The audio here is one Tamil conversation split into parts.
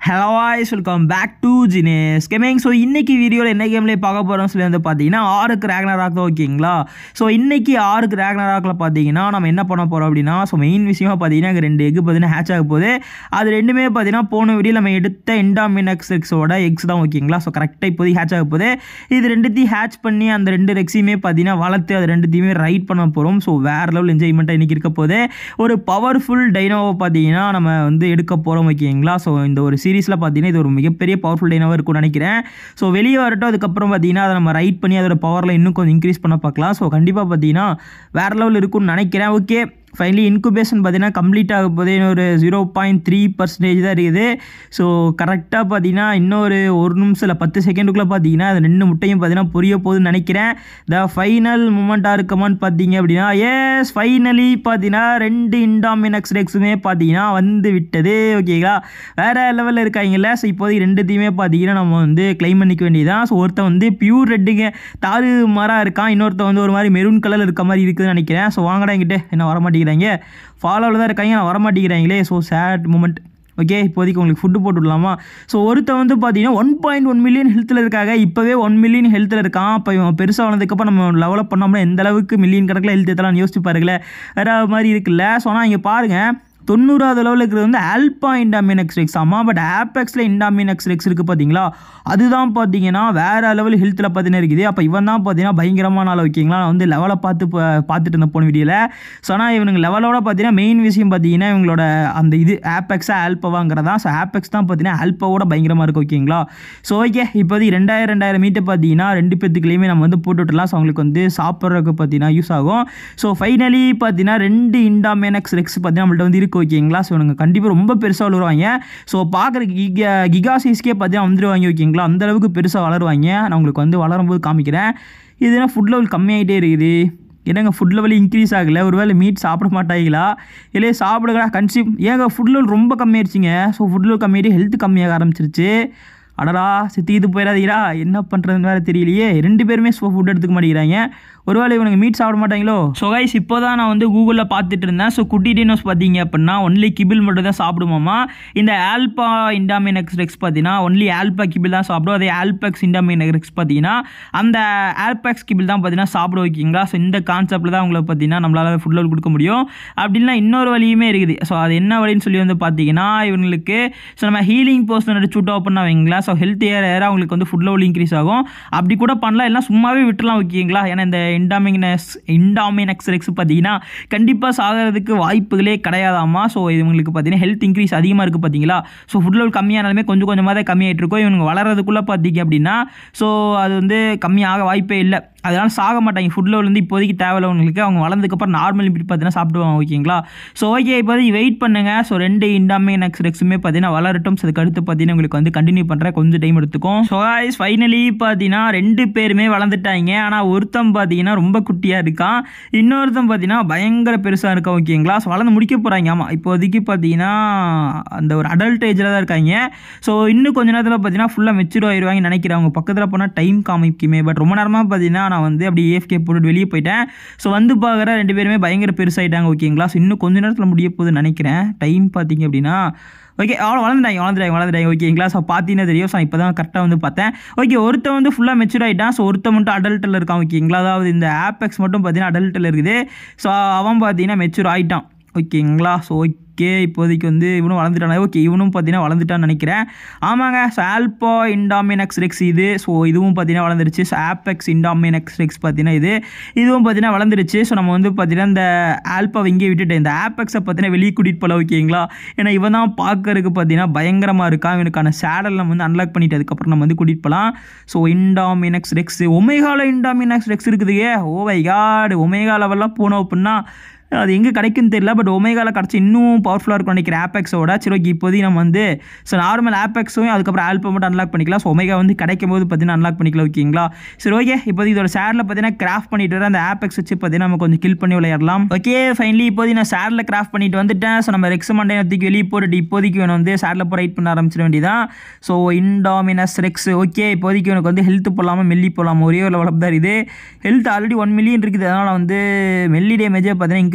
hello voice welcome back to ஜினேஸ் கேமிங் ஸோ இன்னைக்கு வீடியோவில் என்ன கேம்லேயே பார்க்க போகிறோம் சொல்லி வந்து பார்த்தீங்கன்னா ஆறுக்கு ரேக்னராக் தான் ஓகேங்களா ஸோ இன்னைக்கு ஆறுக்கு ரேக்னராக்கில் பார்த்தீங்கன்னா நம்ம என்ன பண்ண போகிறோம் அப்படின்னா ஸோ மெயின் விஷயமா பார்த்தீங்கன்னா இங்கே ரெண்டு எக் பார்த்தீங்கன்னா ஹேட்ச் ஆக போகுது அது ரெண்டுமே பார்த்தீங்கன்னா போன வீடியோ நம்ம எடுத்த இண்டாமினக்ஸ் எக்ஸோட எக்ஸ் தான் ஓகேங்களா ஸோ கரெக்டாக இப்போதைக்கு ஹேட்ச் ஆக போகுது இது ரெண்டுத்தையும் ஹேட்ச் பண்ணி அந்த ரெண்டு ரெக்ஸையுமே பார்த்தீங்கன்னா வளர்த்து அது ரெண்டுத்தையுமே ரைட் பண்ண போகிறோம் ஸோ வேறு லெவல் என்ஜாய்மெண்ட்டாக இன்றைக்கி இருக்க போகுது ஒரு பவர்ஃபுல் டைனோவை பார்த்தீங்கன்னா நம்ம வந்து எடுக்க போகிறோம் ஓகேங்களா ஸோ இந்த ஒரு சீரிஸில் பார்த்தீங்கன்னா இது ஒரு மிகப்பெரிய பவர்ஃபுல் டைனாவாக இருக்கும்னு நினைக்கிறேன் ஸோ வெளியே வரட்டும் அதுக்கப்புறம் பார்த்தீங்கன்னா அதை நம்ம ரைட் பண்ணி அதோட பவரில் இன்னும் கொஞ்சம் இன்க்ரீஸ் பண்ண பார்க்கலாம் ஸோ கண்டிப்பாக பார்த்தீங்கன்னா வேறு லெவல் இருக்கும்னு நினைக்கிறேன் ஓகே ஃபைனலி இன்குபேஷன் பார்த்தீங்கன்னா கம்ப்ளீட் ஆக போதே இன்னொரு ஜீரோ பாயிண்ட் த்ரீ பர்சன்டேஜ் தான் இருக்குது ஸோ கரெக்டாக பார்த்தீங்கன்னா இன்னொரு ஒரு நிமிஷம் இல்லை பத்து செகண்டுக்குள்ளே பார்த்தீங்கன்னா அது ரெண்டு முட்டையும் பார்த்தீங்கன்னா புரிய போகுதுன்னு நினைக்கிறேன் த ஃபைனல் மூமெண்ட்டாக இருக்கமான்னு பார்த்தீங்க அப்படின்னா எஸ் ஃபைனலி பார்த்தீங்கன்னா ரெண்டு இண்டாமினக்ஸ் ரெக்ஸுமே பார்த்தீங்கன்னா வந்து விட்டது ஓகேங்களா வேறு லெவலில் இருக்காங்கல்ல ஸோ இப்போதைக்கு ரெண்டுத்தையுமே பார்த்தீங்கன்னா நம்ம வந்து கிளைம் பண்ணிக்க வேண்டியதான் ஸோ ஒருத்தன் வந்து பியூர் ரெட்டுங்க தாறு மரம் இருக்கான் இன்னொருத்தன் வந்து ஒரு மாதிரி மெரூன் கலர் இருக்க மாதிரி இருக்குதுன்னு நினைக்கிறேன் ஸோ வாங்கடா என்கிட்ட என்ன வர மாட்டேங்கிறாங்க ஃபாலோவில் தான் இருக்காங்க நான் வர மாட்டேங்கிறாங்களே ஸோ சேட் மூமெண்ட் ஓகே இப்போதைக்கு உங்களுக்கு ஃபுட்டு போட்டு விடலாமா ஸோ ஒருத்தன் வந்து பார்த்தீங்கன்னா ஒன் பாயிண்ட் ஒன் மில்லியன் ஹெல்த்தில் இருக்காங்க இப்போவே ஒன் மில்லியன் ஹெல்த்தில் இருக்கான் இப்போ இவன் பெருசாக வளர்ந்ததுக்கப்புறம் நம்ம லெவலப் பண்ணோம்னா எந்த அளவுக்கு மில்லியன் கணக்கில் ஹெல்த் எத்தலாம் யோசிச்சு பாருங்களேன் வேறு மாதிரி இருக்குல்ல ஸோ ஆனால் இங்கே பாருங்கள் தொண்ணூறாவது லெவலில் இருக்கிறது வந்து ஆல்பா இண்டாமினக்ஸ் ரெக்ஸ் ஆமாம் பட் ஆப்பெக்ஸில் இண்டாமினக்ஸ் ரெக்ஸ் இருக்குது பார்த்தீங்களா அதுதான் பார்த்தீங்கன்னா வேறு லெவல் ஹெல்த்தில் பார்த்தீங்கன்னா இருக்குது அப்போ இவன் தான் பார்த்தீங்கன்னா பயங்கரமான ஆள் ஓகேங்களா நான் வந்து லெவலை பார்த்து பா- பார்த்துட்டு இருந்த போன வீடியோவில் ஸோ ஆனால் இவனுங்க லெவலோட பார்த்தீங்கன்னா மெயின் விஷயம் பார்த்தீங்கன்னா இவங்களோட அந்த இது ஆப்பெக்ஸா ஆல்பவாங்கிறதா ஸோ ஆப்பெக்ஸ் தான் பார்த்தீங்கன்னா ஆல்பாவோட பயங்கரமாக இருக்குது ஓகேங்களா ஸோ ஓகே இப்போதைக்கு ரெண்டாயிரம் ரெண்டாயிரம் மீட்டர் பார்த்தீங்கன்னா ரெண்டு பேத்துக்குள்ளேயுமே நம்ம வந்து போட்டு விட்டுலாம் ஸோ அவங்களுக்கு வந்து சாப்பிட்றதுக்கு பார்த்தீங்கன்னா யூஸ் ஆகும் ஸோ ஃபைனலி பார்த்தீங்கன்னா ரெண்டு இண்டாமேனக்ஸ் ரெக்ஸ் பார்த்தீங்கன்னா நம்மள்ட்ட வந்து இருக்கு ஓகேங்களா ஸோ இவங்க கண்டிப்பாக ரொம்ப பெருசாக வளருவாங்க ஸோ பார்க்குற கிகா கிகா சைஸ்க்கே பார்த்தீங்கன்னா வந்துடுவாங்க ஓகேங்களா அந்த அளவுக்கு பெருசாக வளருவாங்க நான் உங்களுக்கு வந்து வளரும்போது காமிக்கிறேன் இதுனா ஃபுட் லெவல் கம்மியாகிட்டே இருக்குது என்னங்க ஃபுட் லெவல் இன்க்ரீஸ் ஆகலை ஒருவேளை மீட் சாப்பிட மாட்டாங்களா இல்லையே சாப்பிடுங்களா கன்சியூம் ஏங்க ஃபுட் லெவல் ரொம்ப கம்மியாயிருச்சுங்க ஸோ ஃபுட் லெவல் கம்மியாகிட்டு ஹெல்த் கம்மியாக ஆரம்பிச்சிருச்சு அடடா சித்தி இது போயிடாதீங்களா என்ன பண்ணுறதுன்னு வேறு தெரியலையே ரெண்டு பேருமே ஃபுட் எடுத்துக்க மாட்டேங்கிறாங்க ஒருவேளை இவனுக்கு மீட் சாப்பிட மாட்டாங்களோ ஸோ கைஸ் இப்போ தான் நான் வந்து கூகுளில் பார்த்துட்டு இருந்தேன் ஸோ குட்டி டினோஸ் பார்த்தீங்க அப்படின்னா ஒன்லி கிபிள் மட்டும் தான் சாப்பிடுமாமா இந்த ஆல்பா இண்டாமினக்ஸ் ரெக்ஸ் பார்த்தீங்கன்னா ஒன்லி ஆல்பா கிபிள் தான் சாப்பிடும் அதே ஆல்பெக்ஸ் இண்டாமினக்ஸ் பார்த்தீங்கன்னா அந்த ஆல்பெக்ஸ் கிபிள் தான் பார்த்தீங்கன்னா சாப்பிட வைக்கிங்களா ஸோ இந்த கான்செப்ட்டில் தான் உங்களுக்கு பார்த்தீங்கன்னா நம்மளால் ஃபுட் லெவல் கொடுக்க முடியும் அப்படின்னா இன்னொரு வழியுமே இருக்குது ஸோ அது என்ன வழின்னு சொல்லி வந்து பார்த்தீங்கன்னா இவங்களுக்கு ஸோ நம்ம ஹீலிங் போர்ஷன் எடுத்து சூட் பண்ண வைங்களா ஸோ ஹெல்த் ஏற ஏற அவங்களுக்கு வந்து ஃபுட் லெவல் இன்க்ரீஸ் ஆகும் அப்படி கூட பண்ணலாம் எல்லாம் சும்மாவே விட்டுலாம் ஓகேங்களா ஏன்னா இந்த இண்டாமினஸ் இண்டாமினக்ஸ் ரெக்ஸ் பார்த்தீங்கன்னா கண்டிப்பாக சாகிறதுக்கு வாய்ப்புகளே கிடையாதாமா ஸோ இவங்களுக்கு பார்த்தீங்கன்னா ஹெல்த் இன்க்ரீஸ் அதிகமாக இருக்குது பார்த்தீங்களா ஸோ ஃபுட் லெவல் கம்மியானாலுமே கொஞ்சம் கொஞ்சமாக தான் கம்மியாயிட்டு இருக்கும் இவங்க வளர்றதுக்குள்ளே பார்த்தீங்க அப்படின்னா ஸோ அது வந்து கம்மியாக வாய்ப்பே இல்லை அதனால சாக மாட்டாங்க ஃபுட் லெவல் வந்து இப்போதைக்கு தேவையில்லவங்களுக்கு அவங்க வளர்ந்ததுக்கப்புறம் நார்மல் லிமிட் பார்த்தீங்கன்னா சாப்பிடுவாங்க ஓகேங்களா ஸோ ஓகே இப்போதைக்கு வெயிட் பண்ணுங்கள் ஸோ ரெண்டு இண்டாமினக்ஸ் ரெக்ஸுமே பார்த்தீங்கன்னா வளரட்டும் ஸோ அதுக்கு அடுத்து பார்த்தீங்கன்னா உங்களுக்கு வந்து கண்டினியூ பண்ணுறேன் கொஞ்சம் டைம் எடுத்துக்கும் ஸோ guys ஃபைனலி பார்த்தீங்கன்னா ரெண்டு பேருமே வளர்ந்துட்டாங்க ஆனால் ஒருத்தன் பார்த்தீங்கன்னா ரொம்ப குட்டியாக இருக்கான் இன்னொருத்தன் பார்த்தீங்கன்னா பயங்கர பெருசாக இருக்கான் ஓகேங்களா ஸோ வளர்ந்து முடிக்க போகிறாங்க ஆமாம் இப்போதைக்கு பார்த்தீங்கன்னா அந்த ஒரு அடல்ட் ஏஜில் தான் இருக்காங்க ஸோ இன்னும் கொஞ்ச நேரத்தில் பார்த்தீங்கன்னா ஃபுல்லாக மெச்சூர் ஆயிடுவாங்கன்னு நினைக்கிறேன் அவங்க பக்கத்தில் போனால் டைம் காமிக்குமே பட் ரொம்ப நேரமாக பார்த்தீங்கன்னா நான் வந்து அப்படி ஏஎஃப்கே போட்டு வெளியே போயிட்டேன் ஸோ வந்து பார்க்குற ரெண்டு பேருமே பயங்கர பெருசாயிட்டாங்க ஓகேங்களா ஸோ இன்னும் கொஞ்ச நேரத்தில் முடிய போகுதுன்னு நினைக்கிறேன் டைம் பார்த்தீங்க அப்படின்னா ஓகே அவ்வளோ வளர்ந்துட்டாங்க வளர்ந்துட்டாங்க வளர்ந்துட்டாங்க ஓகேங்களா ஸோ பார்த்தீங்கன்னா தெரியும் ஸோ இப்போ தான் கரெக்டாக வந்து பார்த்தேன் ஓகே ஒருத்தன் வந்து ஃபுல்லாக மெச்சூர் ஆகிட்டான் ஸோ ஒருத்தன் மட்டும் அடல்ட்டில் இருக்கான் ஓகேங்களா அதாவது இந்த ஆப்பெக்ஸ் மட்டும் பார்த்தீங்கன்னா அடல்ட்டில் இருக்குது ஸோ அவன் பார்த்தீங்கன்னா மெச்சூர் ஆகிட்டான் ஓகேங்களா ஸோ ஓகே இப்போதைக்கு வந்து இவனும் வளர்ந்துட்டான் ஓகே இவனும் பார்த்தீங்கன்னா வளர்ந்துட்டான்னு நினைக்கிறேன் ஆமாங்க ஸோ ஆல்பா இண்டாமினக்ஸ் ரெக்ஸ் இது ஸோ இதுவும் பார்த்தீங்கன்னா வளர்ந்துருச்சு ஸோ ஆப்பெக்ஸ் இண்டாமினக்ஸ் ரெக்ஸ் பார்த்தீங்கன்னா இது இதுவும் பார்த்தீங்கன்னா வளர்ந்துருச்சு ஸோ நம்ம வந்து பார்த்தீங்கன்னா இந்த ஆல்பாவை இங்கே விட்டுட்டு இந்த ஆப்பெக்ஸை பார்த்தீங்கன்னா வெளியே கூட்டிகிட்டு போல ஓகேங்களா ஏன்னா இவன் தான் பார்க்கறதுக்கு பார்த்தீங்கன்னா பயங்கரமாக இருக்கான் இவனுக்கான சேடல் நம்ம வந்து அன்லாக் பண்ணிட்டு அதுக்கப்புறம் நம்ம வந்து கூட்டிகிட்டு போகலாம் ஸோ இண்டாமினக்ஸ் ரெக்ஸ் ஒமேகால இண்டாமினக்ஸ் ரெக்ஸ் இருக்குது ஓ வை காடு ஒமேகா லெவல்லாம் போனோம் அப்படின்னா அது எங்கே கிடைக்குன்னு தெரியல பட் ஒமேகால கிடச்சி இன்னும் பவர்ஃபுல்லாக இருக்கும் நினைக்கிறேன் ஆப்பெக்ஸோட சரி ஓகே இப்போதைக்கு நம்ம வந்து ஸோ நார்மல் ஆப்பெக்ஸும் அதுக்கப்புறம் ஆல்பா மட்டும் அன்லாக் பண்ணிக்கலாம் ஸோ ஒமேகா வந்து கிடைக்கும் போது பார்த்தீங்கன்னா அன்லாக் பண்ணிக்கலாம் ஓகேங்களா சரி ஓகே இப்போதைக்கு இதோட சேரில் பார்த்தீங்கன்னா கிராஃப்ட் பண்ணிட்டு வரேன் அந்த ஆப்பெக்ஸ் வச்சு பார்த்தீங்கன்னா நம்ம கொஞ்சம் கில் பண்ணி விளையாடலாம் ஓகே ஃபைனலி இப்போதைக்கு நான் சேரில் கிராஃப்ட் பண்ணிட்டு வந்துட்டேன் ஸோ நம்ம ரெக்ஸ் மண்டே தூக்கி வெளியே போட்டுட்டு இப்போதைக்கு வேணும் வந்து சேரில் போய் ரைட் பண்ண ஆரம்பிச்சிட வேண்டியதான் ஸோ இன்டாமினஸ் ரெக்ஸ் ஓகே இப்போதைக்கு எனக்கு வந்து ஹெல்த் போடலாமா மெல்லி போடலாமா ஒரே ஒரு லெவலப் தான் இது ஹெல்த் ஆல்ரெடி ஒன் மில்லியன் இருக்குது அதனால் வந்து மெல்லி டேமேஜே பார்த்தீங்கன்னா இன்க்ரீஸ்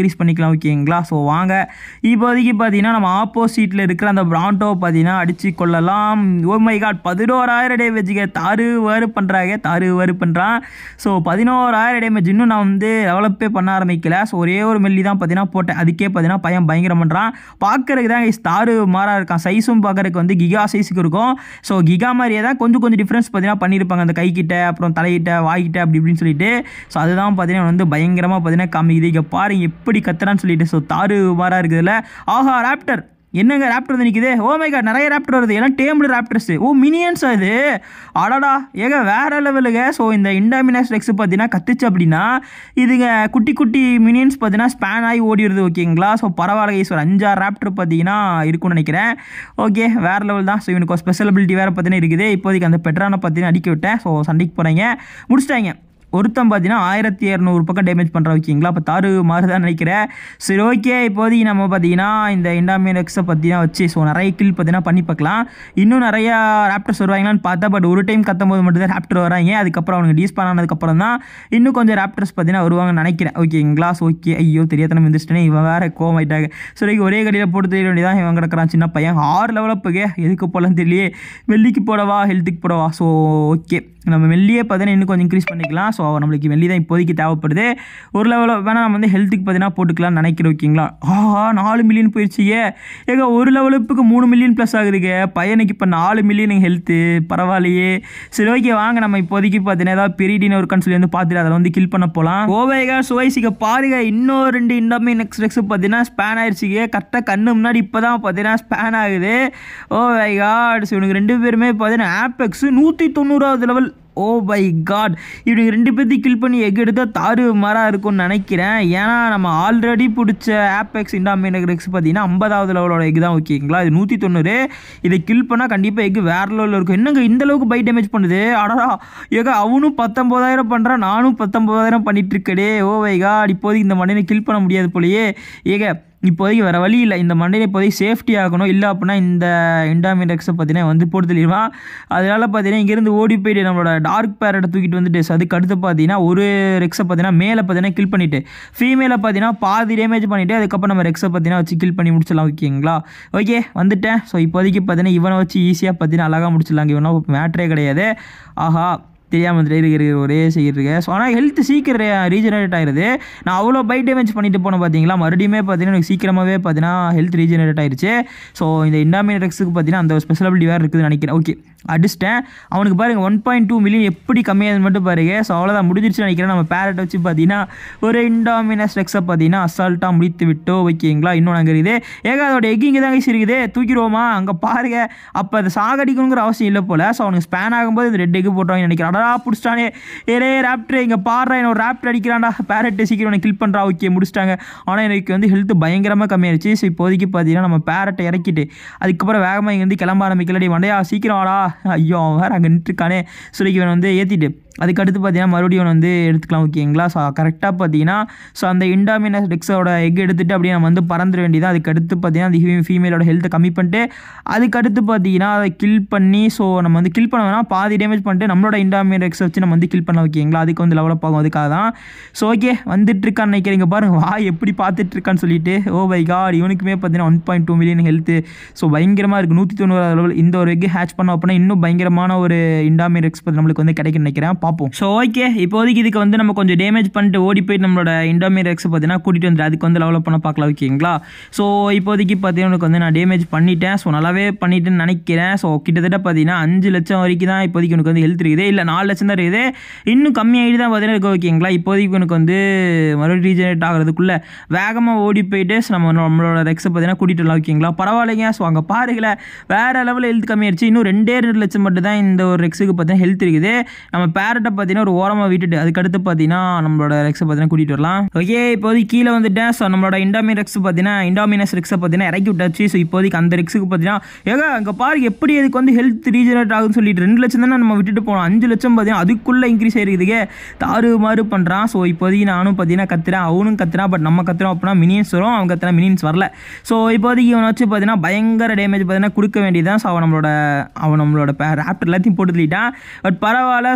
இன்க்ரீஸ் பண்ணிக்கலாம் ஓகேங்களா ஸோ வாங்க இப்போதைக்கு பார்த்தீங்கன்னா நம்ம ஆப்போசிட்டில் இருக்கிற அந்த பிராண்டோ பார்த்தீங்கன்னா அடித்து கொள்ளலாம் ஓ மை காட் பதினோராயிரம் டேமேஜுக்கு தாறு வாரு பண்ணுறாங்க தாறு வாரு பண்ணுறான் ஸோ பதினோராயிரம் டேமேஜ் இன்னும் நான் வந்து டெவலப்பே பண்ண ஆரம்பிக்கல ஸோ ஒரே ஒரு மெல்லி தான் பார்த்தீங்கன்னா போட்டேன் அதுக்கே பார்த்தீங்கன்னா பையன் பயங்கரம் பண்ணுறான் பார்க்கறதுக்கு தான் தாறு மாறா இருக்கான் சைஸும் பார்க்கறதுக்கு வந்து கிகா சைஸுக்கு இருக்கும் ஸோ கிகா மாதிரியே தான் கொஞ்சம் கொஞ்சம் டிஃப்ரென்ஸ் பார்த்தீங்கன்னா பண்ணியிருப்பாங்க அந்த கைக்கிட்ட அப்புறம் தலையிட்ட வாய்கிட்ட அப்படி இப்படின்னு சொல்லிட்டு ஸோ அதுதான் பார்த்தீங்கன்னா வந்து பயங்கரமாக பார்த்தீங்கன்னா காமிக்குது இங்கே பாருங்க எப்படி கத்துறான்னு சொல்லிட்டு ஸோ தாறு மாறா இருக்குதுல்ல ஆஹா ராப்டர் என்னங்க ராப்டர் வந்து நிற்குது ஓ மை காட் நிறைய ராப்டர் வருது எல்லாம் டேம்டு ராப்டர்ஸ் ஓ மினியன்ஸ் அது அடடா ஏங்க வேற லெவலுங்க ஸோ இந்த இண்டாமினஸ் ரெக்ஸ் பார்த்தீங்கன்னா கத்துச்சு அப்படின்னா இதுங்க குட்டி குட்டி மினியன்ஸ் பார்த்தீங்கன்னா ஸ்பேன் ஆகி ஓடிடுது ஓகேங்களா ஸோ பரவாயில்ல கைஸ் ஒரு அஞ்சாறு ராப்டர் பார்த்தீங்கன்னா இருக்கும்னு நினைக்கிறேன் ஓகே வேற லெவல் தான் ஸோ இவனுக்கு ஒரு ஸ்பெஷல் அபிலிட்டி வேறு பார்த்தீங்கன்னா இருக்குது இப்போதைக்கு அந்த பெட்ரானை பார்த்தீங்கன்னா அடிக்க விட்டேன் ஸோ சண்டைக்கு போகிறாங்க முடிச்சிட்டாங்க ஒருத்தன் பார்த்தீங்கன்னா ஆயிரத்தி இரநூறு பக்கம் டேமேஜ் பண்ணுற ஓகேங்களா அப்போ தாறு மாறுதான் நினைக்கிறேன் சரி ஓகே இப்போதைக்கு நம்ம பார்த்தீங்கன்னா இந்த இண்டாமினக்ஸை பார்த்தீங்கன்னா வச்சு ஸோ நிறைய கில் பார்த்தீங்கன்னா பண்ணி பார்க்கலாம் இன்னும் நிறையா ராப்டர்ஸ் வருவாங்களான்னு பார்த்தா பட் ஒரு டைம் கத்தும் போது மட்டும் தான் ராப்டர் வராங்க அதுக்கப்புறம் அவனுக்கு டீஸ் ஆனதுக்கப்புறம் தான் இன்னும் கொஞ்சம் ராப்டர்ஸ் பார்த்தீங்கன்னா வருவாங்கன்னு நினைக்கிறேன் ஓகேங்களா ஸோ ஓகே ஐயோ தெரியாத இருந்துச்சுட்டேனே இவன் வேறு கோவம் ஆயிட்டாங்க சரி ஒரே கடையில் போட்டு தெரிய வேண்டியதான் இவன் கிடக்கிறான் சின்ன பையன் ஆறு லெவலில் போக எதுக்கு போகலாம் தெரியலையே வெள்ளிக்கு போடவா ஹெல்த்துக்கு போடவா ஸோ ஓகே நம்ம மெல்லியே பார்த்தீங்கன்னா இன்னும் கொஞ்சம் இன்க்ரீஸ் பண்ணிக்கலாம் ஸோ நம்மளுக்கு மெல்லி தான் இப்போதைக்கு தேவைப்படுது ஒரு லெவலில் வேணால் நம்ம வந்து ஹெல்த்துக்கு பார்த்தீங்கன்னா போட்டுக்கலாம்னு நினைக்கிறோம் ஓகேங்களா ஆஹா நாலு மில்லியன் போயிடுச்சுங்க ஏங்க ஒரு லெவலுப்புக்கு மூணு மில்லியன் ப்ளஸ் ஆகுதுங்க பையனுக்கு இப்போ நாலு மில்லியன் ஹெல்த்து பரவாயில்லையே சரி ஓகே வாங்க நம்ம இப்போதைக்கு பார்த்தீங்கன்னா ஏதாவது பெரிய டீனர் இருக்கான்னு சொல்லி வந்து பார்த்துட்டு அதில் வந்து கில் பண்ண போகலாம் ஓவேகா சுவைசிக்க பாருங்க இன்னும் ரெண்டு இண்டாமே நெக்ஸ்ட் நெக்ஸ்ட் பார்த்தீங்கன்னா ஸ்பேன் ஆயிடுச்சுங்க கரெக்டாக கண்ணு முன்னாடி இப்போ தான் பார்த்தீங்கன்னா ஸ்பேன் ஆகுது ஓ மை காட் இவனுக்கு ரெண்டு பேருமே பார்த்தீங்கன்னா ஆப்பெக்ஸ் நூற்றி தொண்ணூறாவது லெவல் ஓ பை காட் இவனுக்கு ரெண்டு பேர்த்தையும் கில் பண்ணி எக் எடுத்தால் தாறு மாறாக இருக்கும்னு நினைக்கிறேன் ஏன்னா நம்ம ஆல்ரெடி பிடிச்ச ஆப்பெக்ஸ் இண்டாமினக்ஸ் பார்த்தீங்கன்னா ஐம்பதாவது லெவலோட எக் தான் ஓகேங்களா இது நூற்றி தொண்ணூறு இதை கில் பண்ணால் கண்டிப்பாக எக் வேறு லெவலில் இருக்கும் என்னங்க இந்த அளவுக்கு பை டேமேஜ் பண்ணுது அடடா ஏங்க அவனும் பத்தொம்போதாயிரம் பண்ணுறான் நானும் பத்தொம்போதாயிரம் பண்ணிட்டு இருக்கடே ஓ வை காட் இப்போதைக்கு இந்த மண்ணினை கில் பண்ண முடியாது போலயே ஏங்க இப்போதைக்கு வேறு வழி இல்லை இந்த மண்டையை இப்போதைக்கு சேஃப்டி ஆகணும் இல்லை அப்படின்னா இந்த இண்டாமினக்ஸை பார்த்தீங்கன்னா வந்து போட்டு தெளிவான் அதனால் பார்த்தீங்கன்னா இங்கேருந்து ஓடி போயிட்டு நம்மளோட டார்க் பேரட்டை தூக்கிட்டு வந்துட்டு so அதுக்கு அடுத்து பார்த்தீங்கன்னா ஒரு ரெக்ஸை பார்த்தீங்கன்னா மேலே பார்த்தீங்கன்னா கில் பண்ணிவிட்டு ஃபீமேலை பார்த்தீங்கன்னா பாதி டேமேஜ் பண்ணிவிட்டு அதுக்கப்புறம் நம்ம ரெக்ஸை பார்த்தீங்கன்னா வச்சு கில் பண்ணி முடிச்சிடலாம் ஓகேங்களா ஓகே வந்துட்டேன் ஸோ இப்போதைக்கு பார்த்தீங்கன்னா இவனை வச்சு ஈஸியாக பார்த்தீங்கன்னா அழகாக முடிச்சிடலாங்க இவனா மேட்ரே கிடையாது ஆஹா தெரியாமல் வந்துட்டு இருக்கிற ஒரே செய்யிருக்கு ஸோ ஆனால் ஹெல்த் சீக்கிரம் ரீஜெனரேட் ஆயிருது நான் அவ்வளோ பை டேமேஜ் பண்ணிட்டு போனேன் பார்த்தீங்களா மறுபடியுமே பார்த்தீங்கன்னா எனக்கு சீக்கிரமாகவே பார்த்தீங்கன்னா ஹெல்த் ரீஜெனரேட் ஆயிருச்சு ஸோ இந்த இண்டாமினரெக்ஸுக்கு பார்த்தீங்கன்னா அந்த ஸ்பெஷலபிலிட்டி வேறு இருக்குதுன்னு நினைக்கிறேன் ஓகே அடிச்சிட்டேன் அவனுக்கு பாருங்கள் ஒன் பாயிண்ட் டூ மில்லியன் எப்படி கம்மியாகுது மட்டும் பாருங்க ஸோ அவ்வளோதான் முடிஞ்சிருச்சு நினைக்கிறேன் நம்ம பேரட் வச்சு பார்த்தீங்கன்னா ஒரு இண்டாமினஸ் ரெக்ஸை பார்த்தீங்கன்னா அசால்ட்டாக முடித்து விட்டோ ஓகேங்களா இன்னும் அங்கே இருக்குது ஏங்க அதோட எக் இங்கே தாங்க இருக்குது தூக்கிடுவோமா அங்கே பாருங்க அப்போ அதை சாகடிக்கணுங்கிற அவசியம் இல்லை போல் ஸோ அவனுக்கு ஸ்பேன் ஆகும்போது இந்த ரெட் எக்கு போட்டுவாங்க நினைக்கிறேன் அடடா பிடிச்சிட்டானே ஏரே ராப்டர் இங்கே பாடுறா என்ன ஒரு ராப்டர் அடிக்கிறான்டா பேரட் சீக்கிரம் உனக்கு கில் பண்ணுறா ஓகே முடிச்சிட்டாங்க ஆனால் எனக்கு வந்து ஹெல்த் பயங்கரமாக கம்மியாயிருச்சு ஸோ இப்போதைக்கு பார்த்தீங்கன்னா நம்ம பேரட்டை இறக்கிட்டு அதுக்கப்புறம் வேகமாக இங்கேருந்து கிளம்ப ஆரம்பிக்கலடி மண்டையா சீக்கிரம் வாடா ஐயோ அவன் வேறு அங்கே நின்றுருக்கானே சொல்லி இவன் வந்து ஏற்றிட்டு அதுக்கடுத்து பார்த்தீங்கன்னா மறுபடியும் இவன் வந்து எடுத்துக்கலாம் ஓகேங்களா ஸோ கரெக்டாக பார்த்தீங்கன்னா ஸோ அந்த இண்டாமினஸ் டெக்ஸோட எக் எடுத்துகிட்டு அப்படியே நம்ம வந்து பறந்துட வேண்டியது அதுக்கடுத்து பார்த்தீங்கன்னா அந்த ஃபீமேலோட ஹெல்த்தை கம்மி பண்ணிட்டு அதுக்கடுத்து பார்த்தீங்கன்னா அதை கில் பண்ணி ஸோ நம்ம வந்து கில் பண்ண வேணாம் பாதி டேமேஜ் பண்ணிட்டு நம்மளோட இண்டாமினக்ஸை வச்சு நம்ம வந்து கில் பண்ண ஓகேங்களா அதுக்கு வந்து லெவலப் ஆகும் அதுக்காக தான் ஸோ ஓகே வந்துட்டு இருக்கான்னு நினைக்கிறீங்க பாருங்க வா எப்படி பார்த்துட்டு இருக்கான்னு சொல்லிட்டு ஓ பை காட் இவனுக்குமே பார்த்தீங்கன்னா one point two million health so பயங்கரமாக இருக்குது நூற்றி தொண்ணூறு லெவல் இந்த ஒரு எக் ஹேட்ச் பண்ணோம் அப்படின்னா இன்னும் பயங்கரமான ஒரு இண்டாமினக்ஸ் பற்றி நம்மளுக்கு வந்து கிடைக்கும்னு நினைக்கிறேன் பார்ப்போம் ஸோ ஓகே இப்போதைக்கு இதுக்கு வந்து நம்ம கொஞ்சம் டேமேஜ் பண்ணிட்டு ஓடி போயிட்டு நம்மளோட இண்டோமிரெக்ஸை பார்த்தீங்கன்னா கூட்டிகிட்டு வந்து அதுக்கு வந்து லெவலப் பண்ண பார்க்கலாம் ஓகேங்களா ஸோ இப்போதைக்கு பார்த்தீங்கன்னா எனக்கு வந்து நான் டேமேஜ் பண்ணிட்டேன் ஸோ நல்லாவே பண்ணிட்டேன்னு நினைக்கிறேன் ஸோ கிட்டத்தட்ட பார்த்தீங்கன்னா அஞ்சு லட்சம் வரைக்கும் தான் இப்போதைக்கு எனக்கு வந்து ஹெல்த் இருக்குது இல்லை நாலு லட்சம் தான் இருக்குது இன்னும் கம்மியாகிட்டு தான் பார்த்தீங்கன்னா இருக்கு ஓகேங்களா இப்போதைக்கு எனக்கு வந்து மறுபடியும் ரீஜெனரேட் ஆகிறதுக்குள்ளே வேகமாக ஓடி போயிட்டு so நம்ம நம்மளோட ரெக்ஸை பார்த்தீங்கன்னா கூட்டிகிட்டு வரலாம் ஓகேங்களா பரவாயில்லைங்க ஸோ அங்கே பாருங்களேன் வேறு லெவலில் ஹெல்த் கம்மியாயிருச்சு இன்னும் ரெண்டே ரெண்டு லட்சம் மட்டும் தான் இந்த ஒரு ரெக்ஸுக்கு பார்த்தீங்கன்னா ஹெல்த் இருக்குது நம்ம பேரட்டை பார்த்தீங்கன்னா ஒரு ஓரமாக விட்டுட்டு அதுக்கடுத்து பார்த்தீங்கன்னா நம்மளோட ரெக்ஸை பார்த்தீங்கன்னா கூட்டிகிட்டு வரலாம் ஓகே இப்போதைக்கு கீழே வந்துட்டேன் ஸோ நம்மளோட இண்டாமி ரெக்ஸ் பார்த்தீங்கன்னா இண்டாமினஸ் ரெக்ஸை பார்த்தீங்கன்னா இறக்கி விட்டாச்சு ஸோ இப்போதைக்கு அந்த ரெக்ஸுக்கு பார்த்தீங்கன்னா ஏங்க அங்கே பாரு எப்படி அதுக்கு வந்து ஹெல்த் ரீஜெனரேட் ஆகுதுன்னு சொல்லிட்டு ரெண்டு லட்சம் தானே நம்ம விட்டுட்டு போனோம் அஞ்சு லட்சம் பார்த்தீங்கன்னா அதுக்குள்ளே இன்க்ரீஸ் ஆயிருக்குதுங்க தாறு மாறு பண்ணுறான் ஸோ இப்போதைக்கு நானும் பார்த்தீங்கன்னா கத்துறேன் அவனும் கத்துறான் பட் நம்ம கத்துறோம் அப்படின்னா மினியன்ஸ் வரும் அவன் கத்துறா மினியன்ஸ் வரல ஸோ இப்போதைக்கு இவனை வச்சு பார்த்தீங்கன்னா பயங்கர டேமேஜ் பார்த்தீங்கன்னா கொடுக்க வேண்டியதான் ஸோ அவன் நம்மளோட அவன் நம்மளோட ராப்டர் எல்லாத்தையும் போட்டு தள்ளிட்டான் பட் பரவாயில்ல ஸோ அவனை நம்ம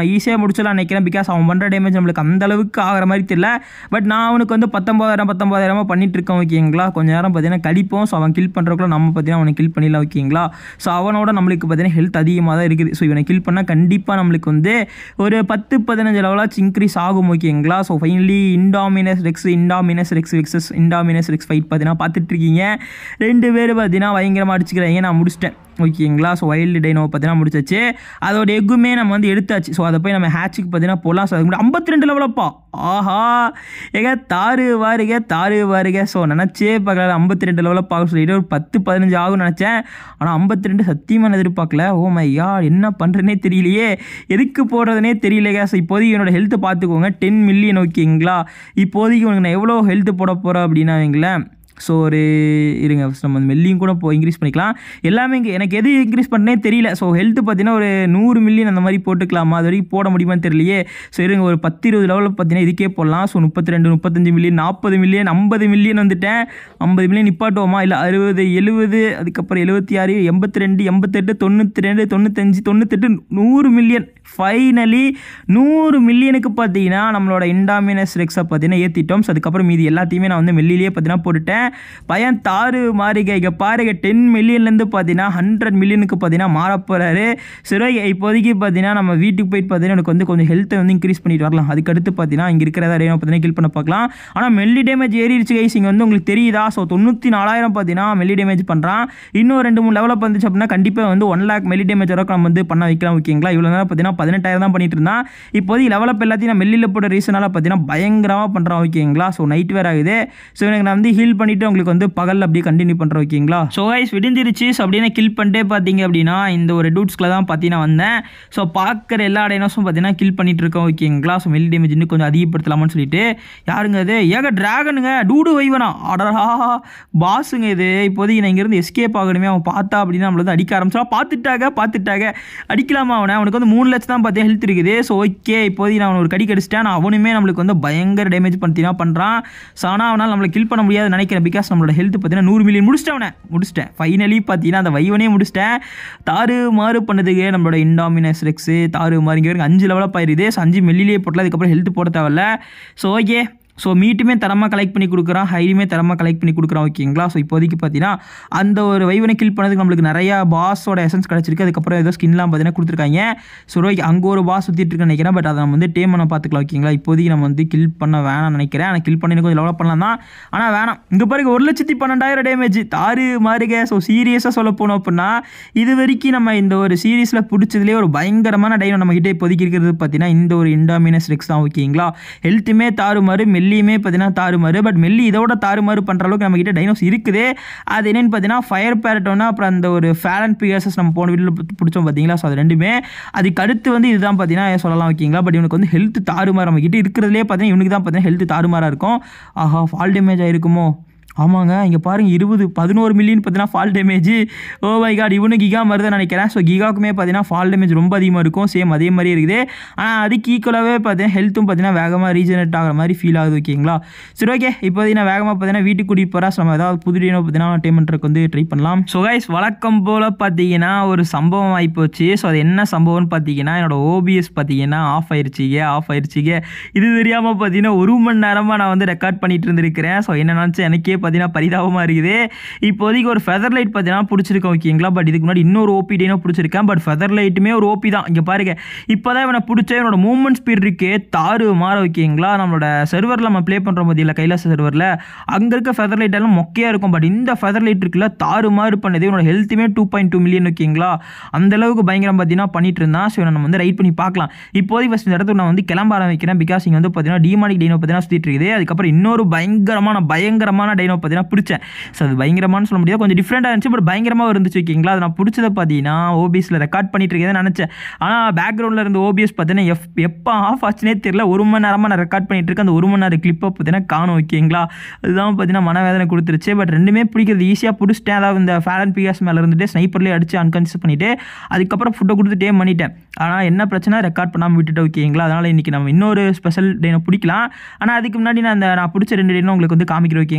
நம்ம ஈஸியாக முடிச்சலாம் நினைக்கிறேன் பிகாஸ் அவன் பண்ணுற டேமேஜ் நம்மளுக்கு அந்த அளவுக்கு ஆகிற மாதிரி தெரியல பட் நான் அவனுக்கு வந்து பத்தொம்பதாயிரம் பத்தொம்பதாயிரமா பண்ணிட்டு இருக்கேன் ஓகேங்களா கொஞ்ச நேரம் பார்த்தீங்கன்னா கழிப்போம் ஸோ அவன் கில் பண்ணுறக்குள்ள நம்ம பார்த்தீங்கன்னா அவனை கில் பண்ணிடலாம் ஓகேங்களா ஸோ அவனோட நம்மளுக்கு பார்த்தீங்கன்னா ஹெல்த் அதிகமாக தான் இருக்குது ஸோ இவனை கில் பண்ணால் கண்டிப்பாக நம்மளுக்கு வந்து ஒரு பத்து பதினஞ்சு லெவலாச்சும் இன்க்ரீஸ் ஆகும் ஓகேங்களா so finally indominus rex indominus rex versus indominus rex fight பார்த்தீங்கன்னா பார்த்துட்டு இருக்கீங்க ரெண்டு பேர் பார்த்தீங்கன்னா பயங்கரமாக அடிச்சுக்கிறாங்க நான் முடிச்சிட்டேன் ஓகேங்களா ஸோ வைல்டு டைனோ பார்த்தீங்கன்னா முடிச்சாச்சு அதோட எக்குமே நம்ம வந்து எடுத்தாச்சு ஸோ அதை போய் நம்ம ஹேட்சுக்கு பார்த்தீங்கன்னா போகலாம் ஸோ அதுக்கு முன்னாடி ஐம்பத்தி ரெண்டு லெவலப்பா ஆஹா ஏங்க தாறு வாருங்க தாறு வாருங்க ஸோ நினச்சே பார்க்கல ஐம்பத்தி ரெண்டு லெவலப் ஆகும் சொல்லிட்டு ஒரு பத்து பதினஞ்சு ஆகும்னு நினச்சேன் ஆனால் ஐம்பத்தி ரெண்டு சத்தியமாக நான் எதிர்பார்க்கல ஓ மை யா என்ன பண்ணுறதுனே தெரியலையே எதுக்கு போடுறதுனே தெரியலைங்க ஸோ இப்போதைக்கு என்னோட ஹெல்த்தை பார்த்துக்கோங்க டென் மில்லியன் ஓகேங்களா இப்போதைக்கு உனக்கு நான் எவ்வளோ ஹெல்த்து போட போகிறேன் அப்படின்னா வைங்களேன் ஸோ ஒரு இருங்க ஃபஸ்ட் நம்ம மெல்லியும் கூட இப்போ இன்க்ரீஸ் பண்ணிக்கலாம் எல்லாமே இங்கே எனக்கு எது இன்க்ரீஸ் பண்ணனே தெரியல ஸோ ஹெல்த் பார்த்தீங்கன்னா ஒரு நூறு மில்லியன் அந்த மாதிரி போட்டுக்கலாமா அது வரைக்கும் போட முடியுமான்னு தெரியலையே ஸோ இருங்க ஒரு பத்து இருபது லெவலில் பார்த்தீங்கன்னா இதுக்கே போடலாம் ஸோ முப்பத்தி ரெண்டு முப்பத்தஞ்சு மில்லியன் நாற்பது மில்லியன் ஐம்பது மில்லியன் வந்துட்டேன் ஐம்பது மில்லியன் நிப்பாட்டுவோமா இல்லை அறுபது எழுபது அதுக்கப்புறம் எழுபத்தி ஆறு எண்பத்தி ரெண்டு எண்பத்தெட்டு தொண்ணூற்றி ரெண்டு தொண்ணூத்தஞ்சு தொண்ணூத்தெட்டு நூறு மில்லியன் ஃபைனலி நூறு மில்லியனுக்கு பார்த்தீங்கன்னா நம்மளோட இண்டாமினஸ் ரெக்ஸை பார்த்தீங்கன்னா ஏற்றிட்டோம் ஸோ அதுக்கப்புறம் மீதி எல்லாத்தையுமே நான் வந்து மெல்லிலேயே பார்த்தீங்கன்னா போட்டுட்டேன் பையன் தாறு மாறிக இங்கே பாருங்க டென் மில்லியன்லேருந்து பார்த்தீங்கன்னா ஹண்ட்ரட் மில்லியனுக்கு பார்த்தீங்கன்னா மாற போகிறாரு சரி இப்போதைக்கு பார்த்தீங்கன்னா நம்ம வீட்டுக்கு போயிட்டு பார்த்தீங்கன்னா எனக்கு வந்து கொஞ்சம் ஹெல்த்தை வந்து இன்க்ரீஸ் பண்ணிட்டு வரலாம் அதுக்கடுத்து பார்த்தீங்கன்னா இங்கே இருக்கிறதா ரேனோ பார்த்தீங்கன்னா கில் பண்ண பார்க்கலாம் ஆனால் மெல்லி டேமேஜ் ஏறிடுச்சு கைஸ் இங்கே வந்து உங்களுக்கு தெரியுதா ஸோ தொண்ணூற்றி நாலாயிரம் பார்த்தீங்கன்னா மெல்லி டேமேஜ் பண்ணுறான் இன்னும் ரெண்டு மூணு லெவலில் வந்துச்சு அப்படின்னா கண்டிப்பாக வந்து ஒன் லேக் மெல்லி டேமேஜ் வரைக்கும் நம்ம வந்து பண்ண வைக்கலாம் ஓகேங்களா இவ்வளோ நேரம் பார்த்தீங்கன்னா பதினெட்டாயிரம் தான் பண்ணிட்டு இருந்தான் இப்போதைக்கு லெவலப் எல்லாத்தையும் நான் மெல்லியில் போட்ட ரீசனால பார்த்தீங்கன்னா பயங்கரமாக பண்ணுறான் ஓகேங்களா ஸோ நைட் வேர் ஆகுது ஸோ எனக்கு நான் வந்து ஹீல் பண்ணிவிட்டு உங்களுக்கு வந்து பகலில் அப்படியே கண்டினியூ பண்ணுறேன் ஓகேங்களா ஸோ கைஸ் விடிஞ்சிருச்சு ஸோ அப்படின்னு கில் பண்ணிட்டே பார்த்தீங்க அப்படின்னா இந்த ஒரு டூட்ஸ்கில் தான் பார்த்தீங்கன்னா வந்தேன் ஸோ பார்க்குற எல்லா டைனோஸும் பார்த்தீங்கன்னா கில் பண்ணிட்டு இருக்கோம் ஓகேங்களா ஸோ மெல்லி டேமேஜ் இன்னும் கொஞ்சம் அதிகப்படுத்தலாமான்னு சொல்லிட்டு யாருங்க அது ஏக டிராகனுங்க டூடு வைவனா அடரா பாஸுங்க இது இப்போதைக்கு நான் இங்கேருந்து எஸ்கேப் ஆகணுமே அவன் பார்த்தா அப்படின்னா நம்மள வந்து அடிக்க ஆரம்பிச்சா பார்த்துட்டாங்க பார்த்துட்டாங்க அடிக்கலாமா அவனை அவனுக்கு வந்து மூணு லட்சம் தான் பார்த்தேன் ஹெல்த் இருக்குது ஸோ ஓகே இப்போதைக்கு நான் அவனை ஒரு கடி கடிச்சிட்டேன் நான் அவனுமே நம்மளுக்கு வந்து பயங்கர டேமேஜ் பண்ணினா பண்ணுறான் ஸோ ஆனால் அவனால் நம்மளை கில் பண்ண முடியாதுன்னு நினைக்கிறேன் பிகாஸ் நம்மளோட ஹெல்த் பார்த்தீங்கன்னா நூறு மில்லியன் முடிச்சிட்டேன் அவனை முடிச்சிட்டேன் ஃபைனலி பார்த்தீங்கன்னா அந்த வைவனே முடிச்சிட்டேன் தாறு மாறு பண்ணதுக்கு நம்மளோட இண்டாமினஸ் ரெக்ஸு தாறு மாறு இங்கே வரைக்கும் அஞ்சு லெவலப் ஆயிருது ஸோ அஞ்சு மில்லிலே போட்டல அதுக்கப்புறம் ஹெல்த் போட தேவையில்ல ஸோ ஓகே ஸோ மீட்டுமே தரமாக கலெக்ட் பண்ணி கொடுக்குறான் ஹைலுமே தரமாக கலெக்ட் பண்ணி கொடுக்குறான் ஓகேங்களா ஸோ இப்போதைக்கு பார்த்தீங்கன்னா அந்த ஒரு வைவனை கில் பண்ணதுக்கு நம்மளுக்கு நிறையா பாஸோட எசன்ஸ் கிடச்சிருக்கு அதுக்கப்புறம் ஏதோ ஸ்கின்லாம் பார்த்தீங்கன்னா கொடுத்துருக்காங்க ஸோ ஓகே அங்கே ஒரு பாஸ் சுற்றிட்டு இருக்குன்னு நினைக்கிறேன் பட் அதை நம்ம வந்து டேம் பண்ண பார்த்துக்கலாம் ஓகேங்களா இப்போதைக்கு நம்ம வந்து கில் பண்ண வேணாம்னு நினைக்கிறேன் ஆனால் கில் பண்ணி கொஞ்சம் டெவலப் பண்ணலாம் தான் ஆனால் வேணாம் இங்கே பாருங்க ஒரு லட்சத்தி பன்னெண்டாயிரம் டேமேஜ் தாறு மாறுக ஸோ சீரியஸாக சொல்ல போனோம் அப்படின்னா இது வரைக்கும் நம்ம இந்த ஒரு சீரீஸில் பிடிச்சதுலேயே ஒரு பயங்கரமான டைனோ நம்ம கிட்டே இப்போதைக்கு இருக்கிறது பார்த்தீங்கன்னா இந்த ஒரு இண்டாமினஸ் ரெக்ஸ் தான் ஓகேங்களா ஹெல்த்துமே தாறுமாறு மெல்லியுமே பார்த்தீங்கன்னா தாறுமாறு பட் மெல்லி இதோட தாறுமாறு பண்ணுற அளவுக்கு நம்ம கிட்ட டைனோஸ் இருக்குது அது என்னென்னு பார்த்தீங்கன்னா ஃபயர் பேரட்டோனா அப்புறம் அந்த ஒரு ஃபேலன் பிகாசஸ் நம்ம போன வீட்டில் பிடிச்சோம் பார்த்தீங்களா ஸோ அது ரெண்டுமே அதுக்கு அடுத்து வந்து இதுதான் பார்த்தீங்கன்னா சொல்லலாம் ஓகேங்களா பட் இவனுக்கு வந்து ஹெல்த் தாறுமாறு நம்ம கிட்ட இருக்கிறதுலே பார்த்தீங்கன்னா இவனுக்கு தான் பார்த்தீங்கன்னா ஹெல்த் தாறுமாறாக இருக்கும் ஆஹா ஃபால் டேமேஜ் ஆயிருக்குமோ ஆமாங்க இங்கே பாருங்க இருபது பதினோரு மில்லியன் பார்த்தீங்கன்னா fall damage oh my god இவனு கிகா மாதிரி தான் நினைக்கிறேன் ஸோ கிகாக்குமே பார்த்தீங்கன்னா ஃபால் டேமேஜ் ரொம்ப அதிகமாக இருக்கும் சேம் அதே மாதிரி இருக்குது ஆனால் அதுக்கு ஈக்குவலாகவே பார்த்தீங்கன்னா ஹெல்த்தும் பார்த்தீங்கன்னா வேகமாக ரீஜனரேட் ஆகிற மாதிரி ஃபீல் ஆகுது ஓகேங்களா சரி ஓகே இப்போ நான் வேகமாக பார்த்தீங்கன்னா வீட்டுக்கு கூட்டிகிட்டு போகிறா நம்ம ஏதாவது புது டீனோ பார்த்தீங்கன்னா டேம் பண்ணுறதுக்கு வந்து ட்ரை பண்ணலாம் ஸோ கைஸ் வழக்கம் போல் பார்த்தீங்கன்னா ஒரு சம்பவம் ஆகிப்போச்சு ஸோ அது என்ன சம்பவம்னு பார்த்தீங்கன்னா என்னோட ஓபிஎஸ் பார்த்தீங்கன்னா ஆஃப் ஆயிடுச்சிங்க ஆஃப் ஆயிடுச்சிங்க இது தெரியாமல் பார்த்தீங்கன்னா ஒரு மணி நேரமாக நான் வந்து ரெக்கார்ட் பண்ணிட்டு இருந்திருக்கிறேன் ஸோ என்ன நினச்சி எனக்கே பார்த்தீங்கன்னா பரிதாபமாக இருக்குது இப்போதைக்கு ஒரு ஃபெதர் லைட் பார்த்தீங்கன்னா பிடிச்சிருக்கேன் ஓகேங்களா பட் இதுக்கு முன்னாடி இன்னொரு ஓபி டேனோ பிடிச்சிருக்கேன் பட் ஃபெதர் லைட்டுமே ஒரு ஓபி தான் இங்கே பாருங்க இப்போ தான் இவனை பிடிச்ச இவனோட மூவ்மெண்ட் ஸ்பீட் இருக்கே தாறு மாற ஓகேங்களா நம்மளோட சர்வரில் நம்ம ப்ளே பண்ணுற மதியில் கைலாச சர்வரில் அங்கே இருக்க ஃபெதர் லைட் எல்லாம் மொக்கையாக இருக்கும் பட் இந்த ஃபெதர் லைட் இருக்குல்ல தாறு மாறு பண்ணது இவனோட ஹெல்த்துமே டூ பாயிண்ட் டூ மில்லியன் ஓகேங்களா அந்த அளவுக்கு பயங்கரம் பார்த்தீங்கன்னா பண்ணிட்டு இருந்தான் ஸோ நம்ம வந்து ரைட் பண்ணி பார்க்கலாம் இப்போதைக்கு ஃபஸ்ட் இந்த இடத்துக்கு நான் வந்து கிளம்ப ஆரம்பிக்கிறேன் பிகாஸ் இங்கே வந்து பார்த்தீங்கன்னா டிமானிக் டைனோ பார்த்தீங்கன்னா சுற்றிட்டு இருக்குது அதுக்கப்புறம் இன்னொரு பயங்கரமான பயங்கரமான டைனோ பார்த்தீங்கன்னா பிடிச்சேன் ஸோ அது பயங்கரமானு சொல்ல முடியாது கொஞ்சம் டிஃப்ரெண்டாக இருந்துச்சு பட் பயங்கரமாக இருந்துச்சு ஓகேங்களா அது நான் பிடிச்சதை பார்த்தீங்கன்னா ஓபிஎஸில் ரெக்கார்ட் பண்ணிட்டு இருக்கேன்னு நினச்சேன் ஆனால் பேக்ரவுண்டில் இருந்த ஓபிஎஸ் பார்த்தீங்கன்னா எப் எப்போ ஆஃப் ஆச்சுனே தெரியல ஒரு மணி நேரமாக நான் ரெக்கார்ட் பண்ணிட்டு இருக்கேன் அந்த ஒரு மணி நேரம் கிளிப்பை பார்த்தீங்கன்னா காணும் ஓகேங்களா அதுதான் பார்த்தீங்கன்னா மனவேதனை கொடுத்துருச்சு பட் ரெண்டுமே பிடிக்கிறது ஈஸியாக பிடிச்சிட்டேன் அதாவது இந்த ஃபேலன் பிஎஸ் மேலே இருந்துட்டு ஸ்னைப்பர்லேயே அடிச்சு அன்கான்சியஸ் பண்ணிவிட்டு அதுக்கப்புறம் ஃபுட்டை கொடுத்து டேம் பண்ணிட்டேன் ஆனால் என்ன பிரச்சனை ரெக்கார்ட் பண்ணாமல் விட்டுட்டு ஓகேங்களா அதனால் இன்றைக்கி நம்ம இன்னொரு ஸ்பெஷல் டேனை பிடிக்கலாம் ஆனால் அதுக்கு முன்னாடி நான் அந்த நான் பிடிச்ச ரெண்டு டேனும் உங்களுக்கு வந்து காமிக்கிறேன் ஓகேங்களா இங்கே இருக்க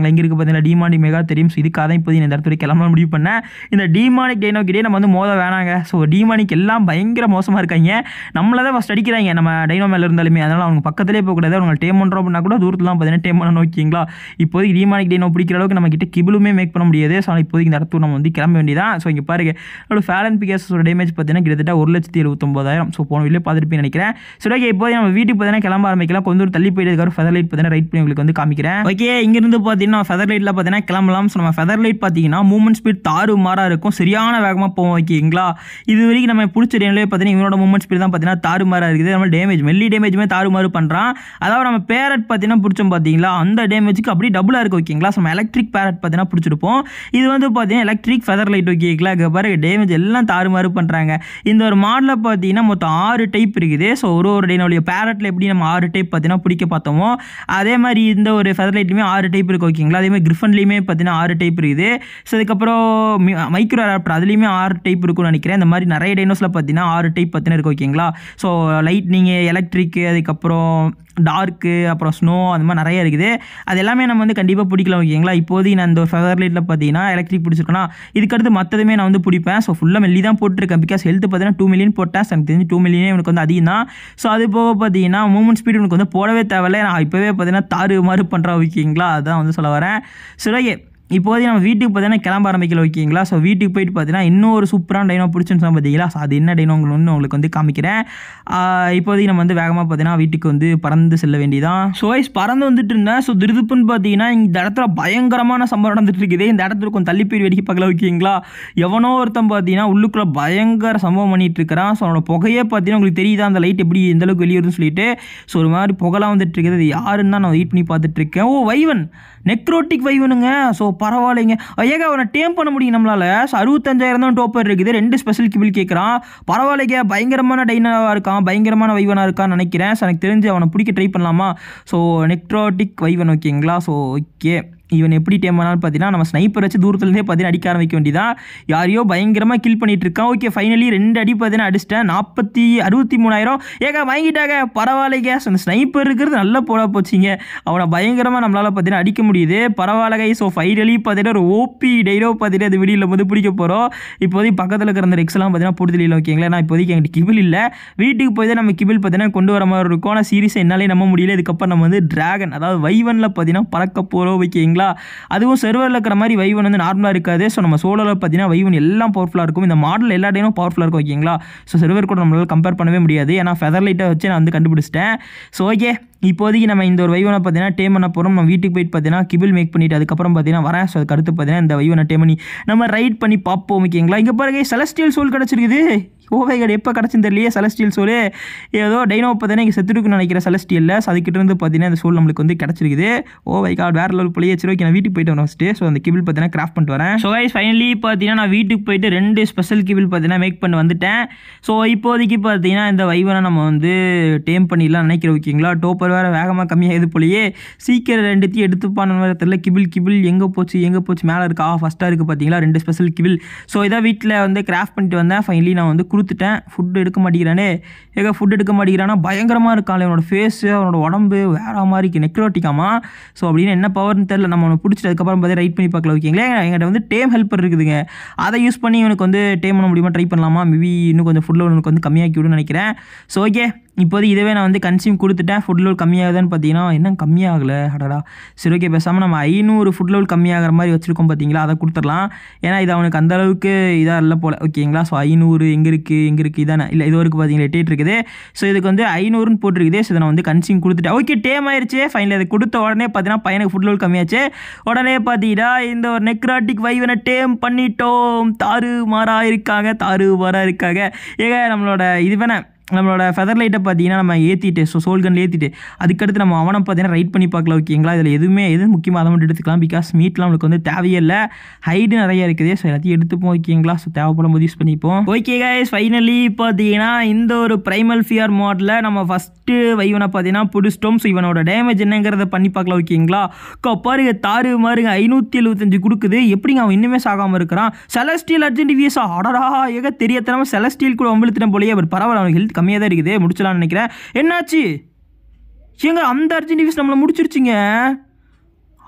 பார்த்தீங்கன்னா டிமானிக் மெகா தெரியும் ஸோ இதுக்காக தான் இப்போதைக்கு இந்த இடத்துல கிளம்ப முடிவு பண்ணேன் இந்த டிமானிக் டைனோக்கிட்டே நம்ம வந்து மோத வேணாங்க ஸோ டிமானிக் எல்லாம் பயங்கர மோசமாக இருக்காங்க நம்மளை தான் ஃபஸ்ட் அடிக்கிறாங்க நம்ம டைனோ மேலே இருந்தாலுமே அதனால் அவங்க பக்கத்துலேயே போகக்கூடாது அவங்க டேம் பண்ணுறோம் அப்படின்னா கூட தூரத்தில் தான் பார்த்தீங்கன்னா டேம் பண்ண ஓகேங்களா இப்போதைக்கு டிமானிக் டைனோ பிடிக்கிற அளவுக்கு நம்ம கிட்ட கிபிளுமே மேக் பண்ண முடியாது ஸோ இப்போதைக்கு இந்த இடத்துக்கு நம்ம வந்து கிளம்ப வேண்டியதான் ஸோ இங்கே பாருங்க என்னோட ஃபேலன் பிகேஸோட டேமேஜ் பார்த்தீங்கன்னா கிட்டத்தட்ட ஒரு லட்சத்தி எழுபத்தொம்பதாயிரம் ஸோ போன வீடியோ பார்த்துருப்பேன் நினைக்கிறேன் சரி ஓகே இப்போதைக்கு நம்ம வீட்டுக்கு பார்த்தீங்கன்னா கிளம்ப ஆரம்பிக்கலாம் கொஞ்சம் தூரம் தள்ளி போயிட்டு ஃபெதர் லைட் பார்த்தீங்கன்னா ரைட் பண்ணி உங்களுக்கு வந்து காமிக்கிறேன் ஓகே இங்கிருந்து பார்த்தீங்கன்னா ஃபெதர் லைட்டில் பார்த்தீங்கன்னா கிளம்பலாம் ஸோ நம்ம ஃபெதர் லைட் பார்த்தீங்கன்னா மூவ்மெண்ட் ஸ்பீட் தாறு மாறாக இருக்கும் சரியான வேகமாக போவோம் ஓகேங்களா இது வரைக்கும் நம்ம பிடிச்ச டேம்லேயே பார்த்தீங்கன்னா இவனோட மூவ்மெண்ட் ஸ்பீட் தான் பார்த்தீங்கன்னா தாறு மாறாக இருக்குது நம்ம டேமேஜ் மெல்லி டேமேஜுமே தாறு மாறு பண்ணுறான் அதாவது நம்ம பேரட் பார்த்தீங்கன்னா பிடிச்சோம் பார்த்தீங்களா அந்த டேமேஜுக்கு அப்படியே டபுளாக இருக்குது ஓகேங்களா ஸோ நம்ம எலக்ட்ரிக் பேரட் பார்த்தீங்கன்னா பிடிச்சிருப்போம் இது வந்து பார்த்தீங்கன்னா எலக்ட்ரிக் ஃபெதர் லைட் ஓகேங்களா இங்கே பாருங்க டேமேஜ் எல்லாம் தாறுமாறு பண்ணுறாங்க இந்த ஒரு மாடலில் பார்த்தீங்கன்னா மொத்தம் ஆறு டைப் இருக்குது ஸோ ஒரு ஒரு டைனோடைய பேரட்டில் எப்படி நம்ம ஆறு டைப் பார்த்தீங்கன்னா பிடிக்க பார்த்தோமோ அதே மாதிரி இந்த ஒரு ஃபெதர் லைட்லையுமே ஆறு டைப் இருக்குது ஓகேங்களா அதே மாதிரி கிரிஃபன்லேயுமே பார்த்தீங்கன்னா ஆறு டைப் இருக்குது ஸோ அதுக்கப்புறம் மைக்ரோ ராப்டர் அதுலேயுமே ஆறு டைப் இருக்கும்னு நினைக்கிறேன் இந்த மாதிரி நிறைய டைனோஸில் பார்த்தீங்கன்னா ஆறு டைப் பார்த்தீங்கன்னா இருக்குது ஓகேங்களா ஸோ லைட்னிங்கு எலக்ட்ரிக்கு அதுக்கப்புறம் டார்க்கு அப்புறம் ஸ்னோ அந்த மாதிரி நிறைய இருக்குது அது எல்லாமே நம்ம வந்து கண்டிப்பாக பிடிக்கலாம் ஓகேங்களா இப்போதைக்கு நான் இந்த ஃபெதர் லைட்டில் பார்த்தீங்கன்னா எலக்ட்ரிக் பிடிச்சிருக்கேன்னா இதுக்கடுத்து மற்றதுமே நான் வந்து பிடிப்பேன் ஸோ ஃபுல்லாக மெல்லி தான் போட்டிருக்கேன் பிகாஸ் ஹெல்த் பார்த்தீங்கன்னா டூ மில்லியன் போட்டேன் எனக்கு தெரிஞ்சு டூ மில்லியனே எனக்கு வந்து அதிகம் தான் ஸோ அது போக பார்த்தீங்கன்னா மூமெண்ட் ஸ்பீடு எனக்கு வந்து போடவே தேவையில்லை நான் இப்போவே பார்த்தீங்கன்னா தாறு மாறு பண்ணுறேன் ஓகேங்களா அதுதான் வந்து சொல்ல வரேன் சரி ஓகே இப்போதைக்கு நம்ம வீட்டுக்கு பார்த்தீங்கன்னா கிளம்ப ஆரம்பிக்கல ஓகேங்களா ஸோ வீட்டுக்கு போயிட்டு பார்த்தீங்கன்னா இன்னொரு சூப்பரான டைனோ பிடிச்சுன்னு சொன்னால் பார்த்தீங்களா ஸோ அது என்ன டைனோ உங்களுக்கு உங்களுக்கு வந்து காமிக்கிறேன் ஆஹ் இப்போதைக்கு நம்ம வந்து வேகமாக பார்த்தீங்கன்னா வீட்டுக்கு வந்து பறந்து செல்ல வேண்டியதான் ஸோ வைஸ் பறந்து வந்துட்டு இருந்தேன் ஸோ திருதுப்புன்னு பார்த்தீங்கன்னா இந்த இடத்துல பயங்கரமான சம்பவம் நடந்துட்டு இருக்குது இந்த இடத்துல கொஞ்சம் தள்ளி போய் வெடிக்க பார்க்கல ஓகேங்களா எவனோ ஒருத்தன் பார்த்தீங்கன்னா உள்ளுக்குள்ளே பயங்கர சம்பவம் பண்ணிட்டு இருக்கிறான் ஸோ அவனோட புகையே பார்த்தீங்கன்னா உங்களுக்கு தெரியுதா அந்த லைட் எப்படி எந்த அளவுக்கு வெளியே வருதுன்னு சொல்லிட்டு ஸோ ஒரு மாதிரி புகலாம் வந்துட்டு இருக்குது அது யாருன்னு தான் நான் வெயிட் பண்ணி பார்த்துட்டு இருக்கேன் ஓ வைவன் நெக்ரோட்டிக் வைவனுங்க ஸோ பரவாயில்லைங்க ஐயாங்க அவனை டேம் பண்ண முடியும் நம்மளால ஸோ அறுபத்தஞ்சாயிரம் தான் டோப்பர் இருக்குது ரெண்டு ஸ்பெஷல் கிபிள் கேட்குறான் பரவாயில்லைங்க பயங்கரமான டைனாக இருக்கான் பயங்கரமான வைவனாக இருக்கான்னு நினைக்கிறேன் ஸோ எனக்கு தெரிஞ்சு அவனை பிடிக்க ட்ரை பண்ணலாமா ஸோ நெக்ரோட்டிக் வைவன் ஓகேங்களா ஸோ ஓகே இவன் எப்படி டேம் பண்ணாலும் பார்த்தீங்கன்னா நம்ம ஸ்னைப்பர் வச்சு தூரத்துலேருந்தே பார்த்தீங்கன்னா அடிக்க ஆரம்பிக்க வேண்டியதான் யாரையோ பயங்கரமாக கில் பண்ணிட்டு இருக்கான் ஓகே ஃபைனலி ரெண்டு அடி பார்த்தீங்கன்னா அடிச்சிட்டேன் நாற்பத்தி அறுபத்தி மூணாயிரம் ஏங்க வாங்கிட்டாங்க பரவாயில்லைங்க ஸோ அந்த ஸ்னைப்பர் இருக்கிறது நல்லா போட போச்சுங்க அவனை பயங்கரமாக நம்மளால் பார்த்தீங்கன்னா அடிக்க முடியுது பரவாயில்லை ஸோ ஃபைனலி பார்த்தீங்கன்னா ஒரு ஓபி டைரோ பார்த்தீங்கன்னா இந்த வீடியோவில் வந்து பிடிக்க போகிறோம் இப்போதைக்கு பக்கத்தில் இருக்கிற அந்த ரெக்ஸ்லாம் பார்த்தீங்கன்னா போடுதல் இல்லை ஓகேங்களா நான் இப்போதைக்கு என்கிட்ட கிபிள் இல்லை வீட்டுக்கு போய் தான் நம்ம கிபிள் பார்த்தீங்கன்னா கொண்டு வர மாதிரி இருக்கும் ஆனால் சீரியஸாக என்னாலே நம்ப முடியல இதுக்கப்புறம் நம்ம வந்து டிராகன் அதாவது வைவனில் பார்த்தீங்கன்னா பறக்க போகிறோம் ஓகேங்களா அதுவும் செர்வரில் இருக்கிற மாதிரி வைவன் வந்து நார்மலாக இருக்காது ஸோ நம்ம சோலோவில் பார்த்தீங்கன்னா வைவன் எல்லாம் பவர்ஃபுல்லாக இருக்கும் இந்த மாடல் எல்லா டைமும் பவர்ஃபுல்லாக இருக்கும் ஓகேங்களா ஸோ செர்வர் கூட நம்மளால கம்பேர் பண்ணவே முடியாது ஏன்னா ஃபெதர் லைட்டை வச்சு நான் வந்து கண்டுபிடிச்சிட்டேன் ஸோ ஓகே இப்போதைக்கு நம்ம இந்த ஒரு வைவனை பார்த்தீங்கன்னா டேம் பண்ண போகிறோம் நம்ம வீட்டுக்கு போயிட்டு பார்த்தீங்கன்னா கிபிள் மேக் பண்ணிட்டு அதுக்கப்புறம் பார்த்தீங்கன்னா வரேன் ஸோ அதுக்கு அடுத்து பார்த்தீங்கன்னா இந்த வைவனை டேம் பண்ணி நம்ம ரைட் பண்ணி பார்ப்போம் ஓகேங்களா இங்கே பாருங்க செலஸ்டியல் சோல் கிடச்சிருக்குது ஓவைகட் எப்போ கிடச்சுன்னு தெரியலையே செலஸ்டியல் சோல் ஏதோ டைனோ பார்த்தீங்கன்னா இங்கே செத்துருக்குன்னு நினைக்கிறேன் செலஸ்டியலில் ஸோ அதுக்கிட்ட இருந்து பார்த்தீங்கன்னா இந்த சோல் நம்மளுக்கு வந்து கிடச்சிருக்குது ஓ காட் வேறு லெவல் போலியே சரி ஓகே நான் வீட்டுக்கு போயிட்டு வரேன் ஃபஸ்ட்டு ஸோ அந்த கிபிள் பார்த்தீங்கன்னா கிராஃப்ட் பண்ணிட்டு வரேன் ஸோ கைஸ் ஃபைனலி பார்த்தீங்கன்னா நான் வீட்டுக்கு போயிட்டு ரெண்டு ஸ்பெஷல் கிபிள் பார்த்தீங்கன்னா மேக் பண்ணி வந்துட்டேன் ஸோ இப்போதைக்கு பார்த்தீங்கன்னா இந்த வைவனை நம்ம வந்து டேம் பண்ணிடலாம் நினைக்கிறேன் ஓகேங்களா டோப்பர் வேறு வேகமாக கம்மியாகுது போலயே சீக்கிரம் ரெண்டுத்தையும் எடுத்துப்பான வேறு தெரியல கிபிள் கிபிள் எங்கே போச்சு எங்கே போச்சு மேலே இருக்கா ஃபஸ்ட்டாக இருக்குது பார்த்தீங்களா ரெண்டு ஸ்பெஷல் கிபிள் ஸோ இதான் வீட்டில் வந்து கிராஃப்ட் பண்ணிட்டு வந்தேன் ஃபைனலி நான் வந்து கொடுத்துட்டேன் ஃபுட் எடுக்க மாட்டேங்கிறானே ஏங்க ஃபுட் எடுக்க மாட்டேங்கிறானா பயங்கரமாக இருக்கான் அவனோட ஃபேஸு அவனோட உடம்பு வேற மாதிரி இருக்கு நெக்ரோட்டிக்காமா ஸோ அப்படின்னு என்ன பவர்னு தெரியல நம்ம அவனை பிடிச்சிட்டு அதுக்கப்புறம் பார்த்து ரைட் பண்ணி பார்க்கல ஓகேங்களா எங்கிட்ட வந்து டேம் ஹெல்ப்பர் இருக்குதுங்க அதை யூஸ் பண்ணி இவனுக்கு வந்து டேம் பண்ண முடியுமா ட்ரை பண்ணலாமா மேபி இன்னும் கொஞ்சம் ஃபுட் லெவல் வந்து கம்மியாக்கி விடுன்னு நினைக்கிறேன் ஸோ ஓகே இப்போது இதுவே நான் வந்து கன்சியூம் கொடுத்துட்டேன் ஃபுட் லெவல் கம்மியாகுதுன்னு பார்த்தீங்கன்னா என்ன கம்மியாகலை அடடா சரி ஓகே பேசாமல் நம்ம ஐநூறு ஃபுட் லெவல் கம்மியாகிற மாதிரி வச்சுருக்கோம் பார்த்தீங்களா அதை கொடுத்துடலாம் ஏன்னா இது அவனுக்கு அந்த அளவுக்கு இதாக இல்லை போல் ஓகேங்களா ஸோ ஐநூறு எங்கே இருக்குது எங்கே இருக்குது இதானே இல்லை இது வரைக்கும் பார்த்தீங்கன்னா எட்டிட்டு இருக்குது ஸோ இதுக்கு வந்து ஐநூறுன்னு போட்டிருக்குது ஸோ இதை நான் வந்து கன்சியூம் கொடுத்துட்டேன் ஓகே டேம் ஆயிடுச்சு ஃபைனல் அதை கொடுத்த உடனே பார்த்தீங்கன்னா பையனுக்கு ஃபுட் லெவல் கம்மியாச்சு உடனே பார்த்தீங்கன்னா இந்த ஒரு நெக்ராட்டிக் வைவனை டேம் பண்ணிட்டோம் தாறு மாறா இருக்காங்க தாறு மாறா இருக்காங்க ஏங்க நம்மளோட இது வேணா நம்மளோட ஃபெதர் லைட்டை பார்த்தீங்கன்னா நம்ம ஏற்றிட்டு ஸோ சோல்கன் ஏற்றிட்டு அதுக்கடுத்து நம்ம அவனை பார்த்தீங்கன்னா ரைட் பண்ணி பார்க்கல ஓகேங்களா இதில் எதுவுமே எது முக்கியமாக அதை மட்டும் எடுத்துக்கலாம் பிகாஸ் மீட்லாம் நம்மளுக்கு வந்து தேவையே இல்லை ஹைடு நிறைய இருக்குது ஸோ எல்லாத்தையும் எடுத்துப்போம் ஓகேங்களா ஸோ தேவைப்படும் போது யூஸ் பண்ணிப்போம் ஓகே கைஸ் ஃபைனலி பார்த்தீங்கன்னா இந்த ஒரு ப்ரைமல் ஃபியர் மாடலில் நம்ம ஃபஸ்ட்டு வைவனை பார்த்தீங்கன்னா பிடிச்சிட்டோம் ஸோ இவனோட டேமேஜ் என்னங்கிறத பண்ணி பார்க்கலாம் ஓகேங்களா கோ பாருங்க தாறு மாருங்க ஐநூற்றி எழுபத்தஞ்சு கொடுக்குது எப்படிங்க அவன் இன்னுமே சாகாமல் இருக்கிறான் செலஸ்டியல் அர்ஜென்ட் விஎஸ்ஆ அடடா ஏக தெரியத்தனமா செலஸ்டியல் கூட வம்பிழுத்தின போலயே பட் பரவாயில்ல அவனுக்கு ஹெல்த் கம்மியாக தான் இருக்குது முடிச்சலாம்னு நினைக்கிறேன் என்னாச்சு ஏங்க அந்த அர்ஜென்ட் விஎஸ் நம்மளை முடிச்சிருச்சுங்க அட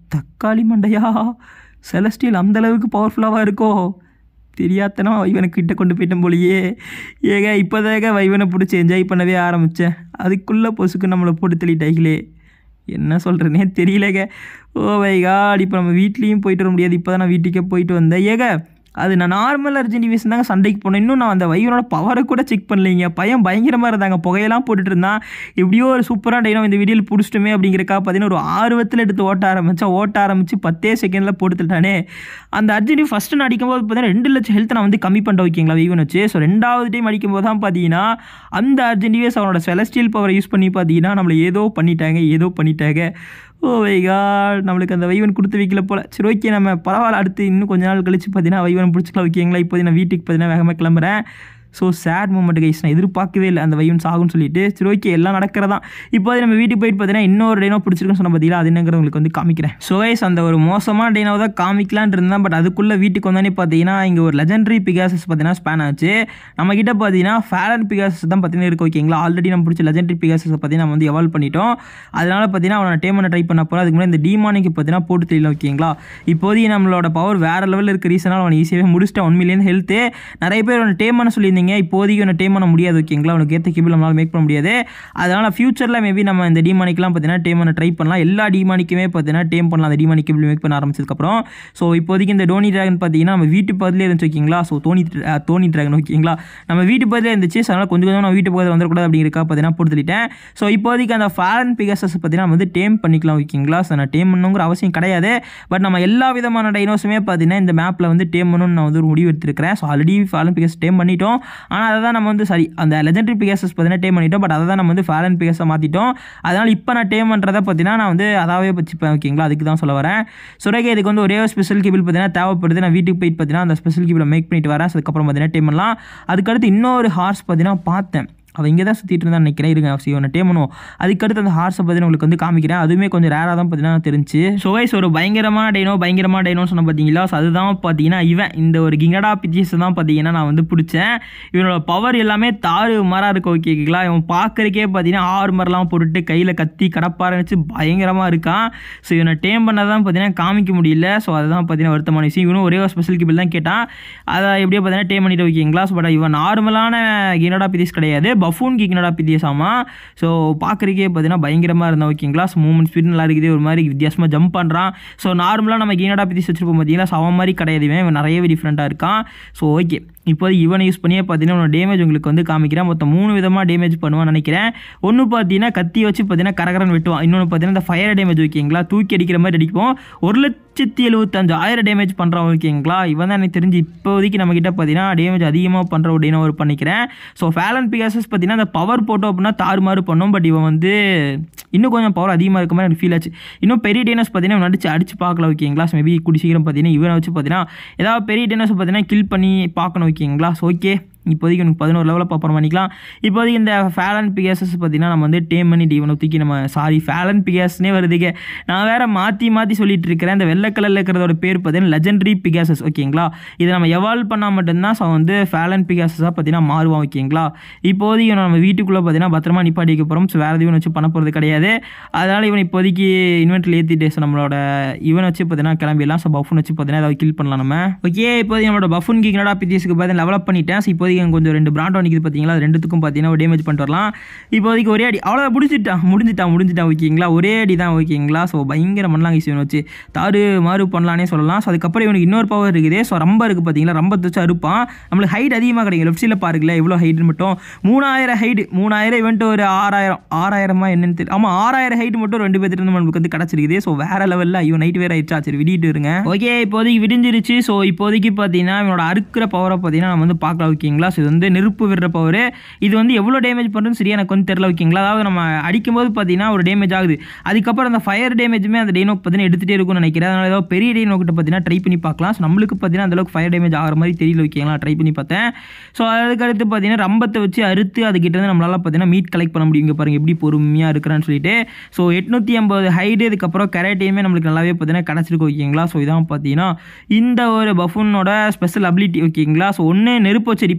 தக்காளி மண்டையா செலஸ்டியல் அந்த அளவுக்கு பவர்ஃபுல்லாக இருக்கோ தெரியாதனா வைவனை கிட்ட கொண்டு போயிட்டேன் போலியே ஏங்க இப்போதாங்க வைவனை பிடிச்சி என்ஜாய் பண்ணவே ஆரம்பித்தேன் அதுக்குள்ளே பொசுக்கு நம்மளை போட்டு தள்ளிட்டாங்களே என்ன சொல்கிறேனே தெரியலங்க ஓ வைகாட் இப்போ நம்ம வீட்லேயும் போயிட்டு வர முடியாது இப்போ தான் நான் வீட்டுக்கே போயிட்டு வந்தேன் ஏங்க அது நான் நார்மல் அர்ஜென்ட் டிவிஷன் தாங்க சண்டைக்கு போனேன் இன்னும் நான் அந்த வைவனோட பவரை கூட செக் பண்ணலைங்க பையன் பயங்கரமாக இருந்தாங்க புகையெல்லாம் போட்டுட்டு இருந்தான் எப்படியோ ஒரு சூப்பராக டைனோ இந்த வீடியோவில் பிடிச்சிட்டுமே அப்படிங்கிறக்கா பார்த்தீங்கன்னா ஒரு ஆர்வத்தில் எடுத்து ஓட்ட ஆரம்பித்தா ஓட்ட ஆரம்பித்து பத்தே செகண்டில் போட்டுட்டானே அந்த அர்ஜென்டி ஃபஸ்ட்டு நான் அடிக்கும்போது பார்த்தீங்கன்னா ரெண்டு லட்சம் ஹெல்த் நான் வந்து கம்மி பண்ண வைக்கிங்களா வைவன் வச்சு ஸோ ரெண்டாவது டைம் அடிக்கும்போது தான் பார்த்தீங்கன்னா அந்த அர்ஜென்டிவேஸ் அவனோட செலஸ்டியல் பவரை யூஸ் பண்ணி பார்த்தீங்கன்னா நம்மளை ஏதோ பண்ணிட்டாங்க ஏதோ பண்ணிட்டாங்க ஓ வைகாட் நம்மளுக்கு அந்த வைவன் கொடுத்து வைக்கல போல சரி ஓகே நம்ம பரவாயில்ல அடுத்து இன்னும் கொஞ்ச நாள் கழிச்சு பார்த்தீங்கன்னா வைவன் பிடிச்சிக்கலாம் ஓகேங்களா இப்போ நான் வீட்டுக்கு பார்த்தீங்கன்னா வேகமாக கிளம்புறேன் ஸோ சேட் மூமெண்ட் கைஸ் நான் எதிர்பார்க்கவே இல்லை அந்த வைவன் சாகும்னு சொல்லிட்டு சரி ஓகே எல்லாம் நடக்கிறதா இப்போ நம்ம வீட்டுக்கு போயிட்டு பார்த்தீங்கன்னா இன்னொரு டைனோ பிடிச்சிருக்குன்னு சொன்ன பார்த்தீங்களா அது என்னங்கிறது உங்களுக்கு வந்து காமிக்கிறேன் ஸோ கைஸ் அந்த ஒரு மோசமான டைனோவை தான் காமிக்கலான் இருந்தேன் பட் அதுக்குள்ளே வீட்டுக்கு வந்தோடனே பார்த்தீங்கன்னா இங்கே ஒரு லெஜெண்டரி பிகாசஸ் பார்த்தீங்கன்னா ஸ்பேன் ஆச்சு நம்ம கிட்ட பார்த்தீங்கன்னா ஃபேலன் பிகாசஸ் தான் பார்த்தீங்கன்னா இருக்கு ஓகேங்களா ஆல்ரெடி நம்ம பிடிச்ச லெஜெண்டரி பிகாசஸ் பார்த்தீங்கன்னா நம்ம வந்து எவால்வ் பண்ணிட்டோம் அதனால பார்த்தீங்கன்னா அவனை டேம் பண்ண ட்ரை பண்ண போகிறோம் அதுக்கு முன்னாடி இந்த டிமானிக்கு பார்த்தீங்கன்னா போட்டு தெரியல ஓகேங்களா இப்போதைக்கு நம்மளோட பவர் வேறு லெவலில் இருக்க ரீசனால் அவனை ஈஸியாகவே முடிச்சிட்டேன் ஒன் மில்லியன் ஹெல்த்து நிறைய பேர் அவனை டேம் பண்ண சொல்லியிருந்தீங்க இப்போதைக்கு அவனை டேம் பண்ண முடியாது ஓகேங்களா அவனுக்கு ஏற்ற கிபிள் நம்மளால் மேக் பண்ண முடியாது அதனால் ஃபியூச்சரில் மேபி நம்ம இந்த டிமானிக்கெலாம் பார்த்தீங்கன்னா டேம் பண்ண ட்ரை பண்ணலாம் எல்லா டிமானிக்குமே பார்த்தீங்கன்னா டேம் பண்ணலாம் அந்த டிமானிக் கிபிள் மேக் பண்ண ஆரம்பிச்சதுக்கப்புறம் ஸோ இப்போதைக்கு இந்த டோனி டிராகன் பார்த்தீங்கன்னா நம்ம வீட்டு பக்கத்துலேயே இருந்துச்சு ஓகேங்களா so thorny ah, thorny dragon ஓகேங்களா நம்ம வீட்டு பக்கத்துலேயே இருந்துச்சு ஸோ அதனால் கொஞ்சம் கொஞ்சம் நம்ம வீட்டு பக்கத்தில் வந்துடக்கூடாது அப்படிங்கிறக்கா பார்த்தீங்கன்னா போட்டு தள்ளிட்டேன் ஸோ இப்போதைக்கு அந்த ஃபாரன் பிகசஸ் பார்த்தீங்கன்னா நம்ம வந்து டேம் பண்ணிக்கலாம் ஓகேங்களா ஸோ நான் டேம் பண்ணுங்கிற அவசியம் கிடையாது பட் நம்ம எல்லா விதமான டைனோஸுமே பார்த்தீங்கன்னா இந்த மேப்பில் வந்து டேம் பண்ணணும்னு நான் வந்து ஒரு முடிவு எடுத்திருக்கிறேன் so already fallen pegasus tame பண்ணிட்டோம் ஆனால் அதை தான் நம்ம வந்து சாரி அந்த லெஜெண்டரி பிகஸஸ் பார்த்தீங்கன்னா டேம் பண்ணிட்டோம் பட் அதை தான் நம்ம வந்து ஃபாலன் பிகஸை மாற்றிட்டோம் அதனால் இப்போ நான் டேம் பண்ணுறதை பார்த்தீங்கன்னா நான் வந்து அதாவே வச்சுப்பேன் ஓகேங்களா அதுக்கு தான் சொல்ல வரேன் சுரேகே இதுக்கு வந்து ஒரே ஒரு ஸ்பெஷல் கேபிள் பார்த்தீங்கன்னா தேவைப்படுது நான் வீட்டுக்கு போயிட்டு பார்த்தீங்கன்னா அந்த ஸ்பெஷல் கேபிளை மேக் பண்ணிட்டு வரேன் So, அதுக்கப்புறம் பார்த்தீங்கன்னா டேம் பண்ணலாம் அதுக்கடுத்து இன்னொரு ஹார்ஸ் பார்த்தீங்கன்னா பார்த்தேன் அவன் இங்கே தான் சுற்றிட்டு இருந்தான் நினைக்கிறேன் இருங்க சிவனை டே பண்ணுவோம் அதுக்கடுத்து அந்த ஹார்ஸை பற்றி உங்களுக்கு வந்து காமிக்கிறேன் அதுவுமே கொஞ்சம் ரேராக தான் பார்த்தீங்கன்னா தெரிஞ்சு ஸோ கைஸ் ஒரு பயங்கரமான டைனோ பயங்கரமான டைனோன்னு சொன்ன பார்த்தீங்களா ஸோ அதுதான் பார்த்தீங்கன்னா இவன் இந்த ஒரு கிங்கடா பிச்சஸ் தான் பார்த்தீங்கன்னா நான் வந்து பிடிச்சேன் இவனோட பவர் எல்லாமே தாறு மரம் இருக்கு ஓகேங்களா இவன் பார்க்கறக்கே பார்த்தீங்கன்னா ஆறு மரம்லாம் போட்டுட்டு கையில் கத்தி கடப்பாரை வச்சு பயங்கரமாக இருக்கான் ஸோ இவனை டேம் பண்ணதான் பார்த்தீங்கன்னா காமிக்க முடியல ஸோ அதுதான் பார்த்தீங்கன்னா வருத்தமான விஷயம் இவனும் ஒரே ஒரு ஸ்பெஷல் கிபிள் தான் கேட்டான் அதை எப்படியோ பார்த்தீங்கன்னா டேம் பண்ணிட்டு ஓகேங்களா ஸோ பட் இவன் நார்மலான கினடா பிதிஸ் கிடையாது பஃபூன் கினடா பிதியஸ் ஆமாம் ஸோ பார்க்குறக்கே பார்த்தீங்கன்னா பயங்கரமாக இருந்தால் ஓகேங்களா ஸோ மூமெண்ட் ஸ்பீட் நல்லா இருக்குது ஒரு மாதிரி வித்தியாசமாக ஜம்ப் பண்ணுறான் ஸோ நார்மலாக நம்ம கினடா பிதிஸ் வச்சிருப்போம் பார்த்தீங்களா ஸோ அவன் மாதிரி கிடையாது இவன் இவன் நிறையவே டிஃப்ரெண்ட்டாக இருக்கான் ஸோ ஓகே இப்போது இவனை யூஸ் பண்ணியே பார்த்தீங்கன்னா உன்னோட டேமேஜ் உங்களுக்கு வந்து காமிக்கிறேன் மொத்தம் மூணு விதமாக டேமேஜ் பண்ணுவான்னு நினைக்கிறேன் ஒன்று பார்த்தீங்கன்னா கத்தி வச்சு பார்த்தீங்கன்னா கரகரன் வெட்டுவான் இன்னொன்று பார்த்தீங்கன்னா இந்த ஃபயர் டேமேஜ் ஓகேங்களா தூக்கி அடிக்கிற மாதிரி அடிப்போம் ஒரு லட்சத்தி எழுபத்தஞ்சு ஆயிரம் டேமேஜ் பண்ணுறான் ஓகேங்களா இவன் தான் எனக்கு தெரிஞ்சு இப்போதைக்கு நம்மக்கிட்ட பார்த்தீங்கன்னா டேமேஜ் அதிகமாக பண்ணுற ஒரு டினோ ஒரு பண்ணிக்கிறேன் ஸோ ஃபேலன் பிகாசஸ் பார்த்தீங்கன்னா அந்த பவர் போட்டோம் அப்படின்னா தாறுமாறு பண்ணோம் பட் இவன் வந்து இன்னும் கொஞ்சம் பவர் அதிகமாக இருக்க மாதிரி எனக்கு ஃபீல் ஆச்சு இன்னும் பெரிய டேனஸ் பார்த்தீங்கன்னா இவன் அடிச்சு அடிச்சு பார்க்கல ஓகேங்களா மேபி கூடி சீக்கிரம் பார்த்தீங்கன்னா இவனை வச்சு பார்த்தீங்கன்னா ஏதாவது பெரிய டேனஸ் பார்த்தீங்கன்னா கில் பண்ணி பார்க்கணும் ஓகேங்களா ஸோ ஓகே இப்போதைக்கு எனக்கு பதினோரு லெவலில் பார்ப்போம் பண்ணிக்கலாம் இப்போதைக்கு இந்த ஃபேலன் பிகாசஸ் பார்த்தீங்கன்னா நம்ம வந்து டேம் பண்ணி இவனை தூக்கி நம்ம சாரி ஃபேலன் பிகாஸ்னே வருதுங்க நான் வேற மாற்றி மாற்றி சொல்லிட்டு இருக்கிறேன் இந்த வெள்ளை கலரில் இருக்கிறதோட பேர் பார்த்தீங்கன்னா லெஜெண்டரி பிகாசஸ் ஓகேங்களா இதை நம்ம எவால்வ் பண்ணால் மட்டும்தான் ஸோ வந்து ஃபேலன் பிகாசஸாக பார்த்தீங்கன்னா மாறுவான் ஓகேங்களா இப்போதைக்கு இவனை நம்ம வீட்டுக்குள்ளே பார்த்தீங்கன்னா பத்திரமா நிப்பாட்டி வைக்க போகிறோம் ஸோ வேறு எதுவும் வச்சு பண்ண போகிறது கிடையாது அதனால் இவன் இப்போதைக்கு இன்வெர்ட்டில் ஏற்றிட்டு ஸோ நம்மளோட இவனை வச்சு பார்த்தீங்கன்னா கிளம்பிடலாம் ஸோ பஃபுன் வச்சு பார்த்தீங்கன்னா ஏதாவது கில் பண்ணலாம் நம்ம ஓகே இப்போதைக்கு நம்மளோட பஃபுன் கிங்கடா பிடிஎஸ்க்கு பார்த்தீங்கன்னா டெவலப் பண்ணிட்டேன் ஸோ இப்போதைக்கு எனக்கு கொஞ்சம் ரெண்டு பிராண்டோ நிற்குது பார்த்தீங்களா அது ரெண்டுத்துக்கும் பார்த்தீங்கன்னா ஒரு டேமேஜ் பண்ணிட்டு வரலாம் இப்போதைக்கு ஒரே அடி அவ்வளோ முடிஞ்சிட்டான் முடிஞ்சிட்டான் முடிஞ்சிட்டான் ஓகேங்களா ஒரே அடி தான் ஓகேங்களா ஸோ பயங்கர பண்ணலாம் இவனை வச்சு தாறு மாறு பண்ணலானே சொல்லலாம் ஸோ அதுக்கப்புறம் இவனுக்கு இன்னொரு பவர் இருக்குது ஸோ ரொம்ப இருக்குது பார்த்தீங்களா ரொம்ப வச்சு அறுப்பான் நம்மளுக்கு ஹைட் அதிகமாக கிடைக்கும் லெஃப்ட் சைடில் பாருங்களேன் எவ்வளோ ஹைட்னு மட்டும் மூணாயிரம் ஹைட் மூணாயிரம் இவன்ட்டு ஒரு ஆறாயிரம் ஆறாயிரமா என்னன்னு தெரியல ஆமாம் ஆறாயிரம் ஹைட் மட்டும் ரெண்டு பேர்த்து இருந்து நம்மளுக்கு வந்து கிடச்சிருக்குது ஸோ வேற லெவலில் ஐயோ நைட் வேற ஆயிடுச்சா சரி விடிட்டு இருங்க ஓகே இப்போதைக்கு விடிஞ்சிருச்சு ஸோ இப்போதைக்கு பார்த்தீங்கன்னா இவனோட அறுக்கிற பவரை பார்த்தீங்கன்னா நம்ம வந்து பார்க்கலாம் ஓகேங்களா ஸோ இது வந்து நெருப்பு விடுற பவர் இது வந்து எவ்வளோ டேமேஜ் பண்ணுறதுன்னு சரியா எனக்கு வந்து தெரியல ஓகேங்களா அதாவது நம்ம அடிக்கும்போது பார்த்தீங்கன்னா ஒரு டேமேஜ் ஆகுது அதுக்கப்புறம் அந்த ஃபயர் டேமேஜுமே அந்த டேனோக்கு பார்த்தீங்கன்னா எடுத்துகிட்டே இருக்கும்னு நினைக்கிறேன் அதனால ஏதாவது பெரிய டேனோ கிட்ட பார்த்தீங்கன்னா ட்ரை பண்ணி பார்க்கலாம் ஸோ நம்மளுக்கு பார்த்தீங்கன்னா அந்தளவுக்கு ஃபயர் டேமேஜ் ஆகிற மாதிரி தெரியல ஓகேங்களா ட்ரை பண்ணி பார்த்தேன் ஸோ அதுக்கடுத்து பார்த்தீங்கன்னா ரம்பத்தை வச்சு அறுத்து அதுக்கிட்ட இருந்து நம்மளால் பார்த்தீங்கன்னா மீட் கலெக்ட் பண்ண முடியும் இங்க பாருங்க எப்படி பொறுமையாக இருக்கிறான்னு சொல்லிட்டு ஸோ எட்நூற்றி ஐம்பது ஹைடு இதுக்கப்புறம் கரேட்டையுமே நம்மளுக்கு நல்லாவே பார்த்தீங்கன்னா கிடச்சிருக்கு ஓகேங்களா ஸோ இதான் பார்த்தீங்கன்னா இந்த ஒரு பஃபுனோட ஸ்பெஷல் அபிலிட்டி ஓகேங்களா ஸோ ஒன்று நெருப்பு வச்சு அடிப்பான்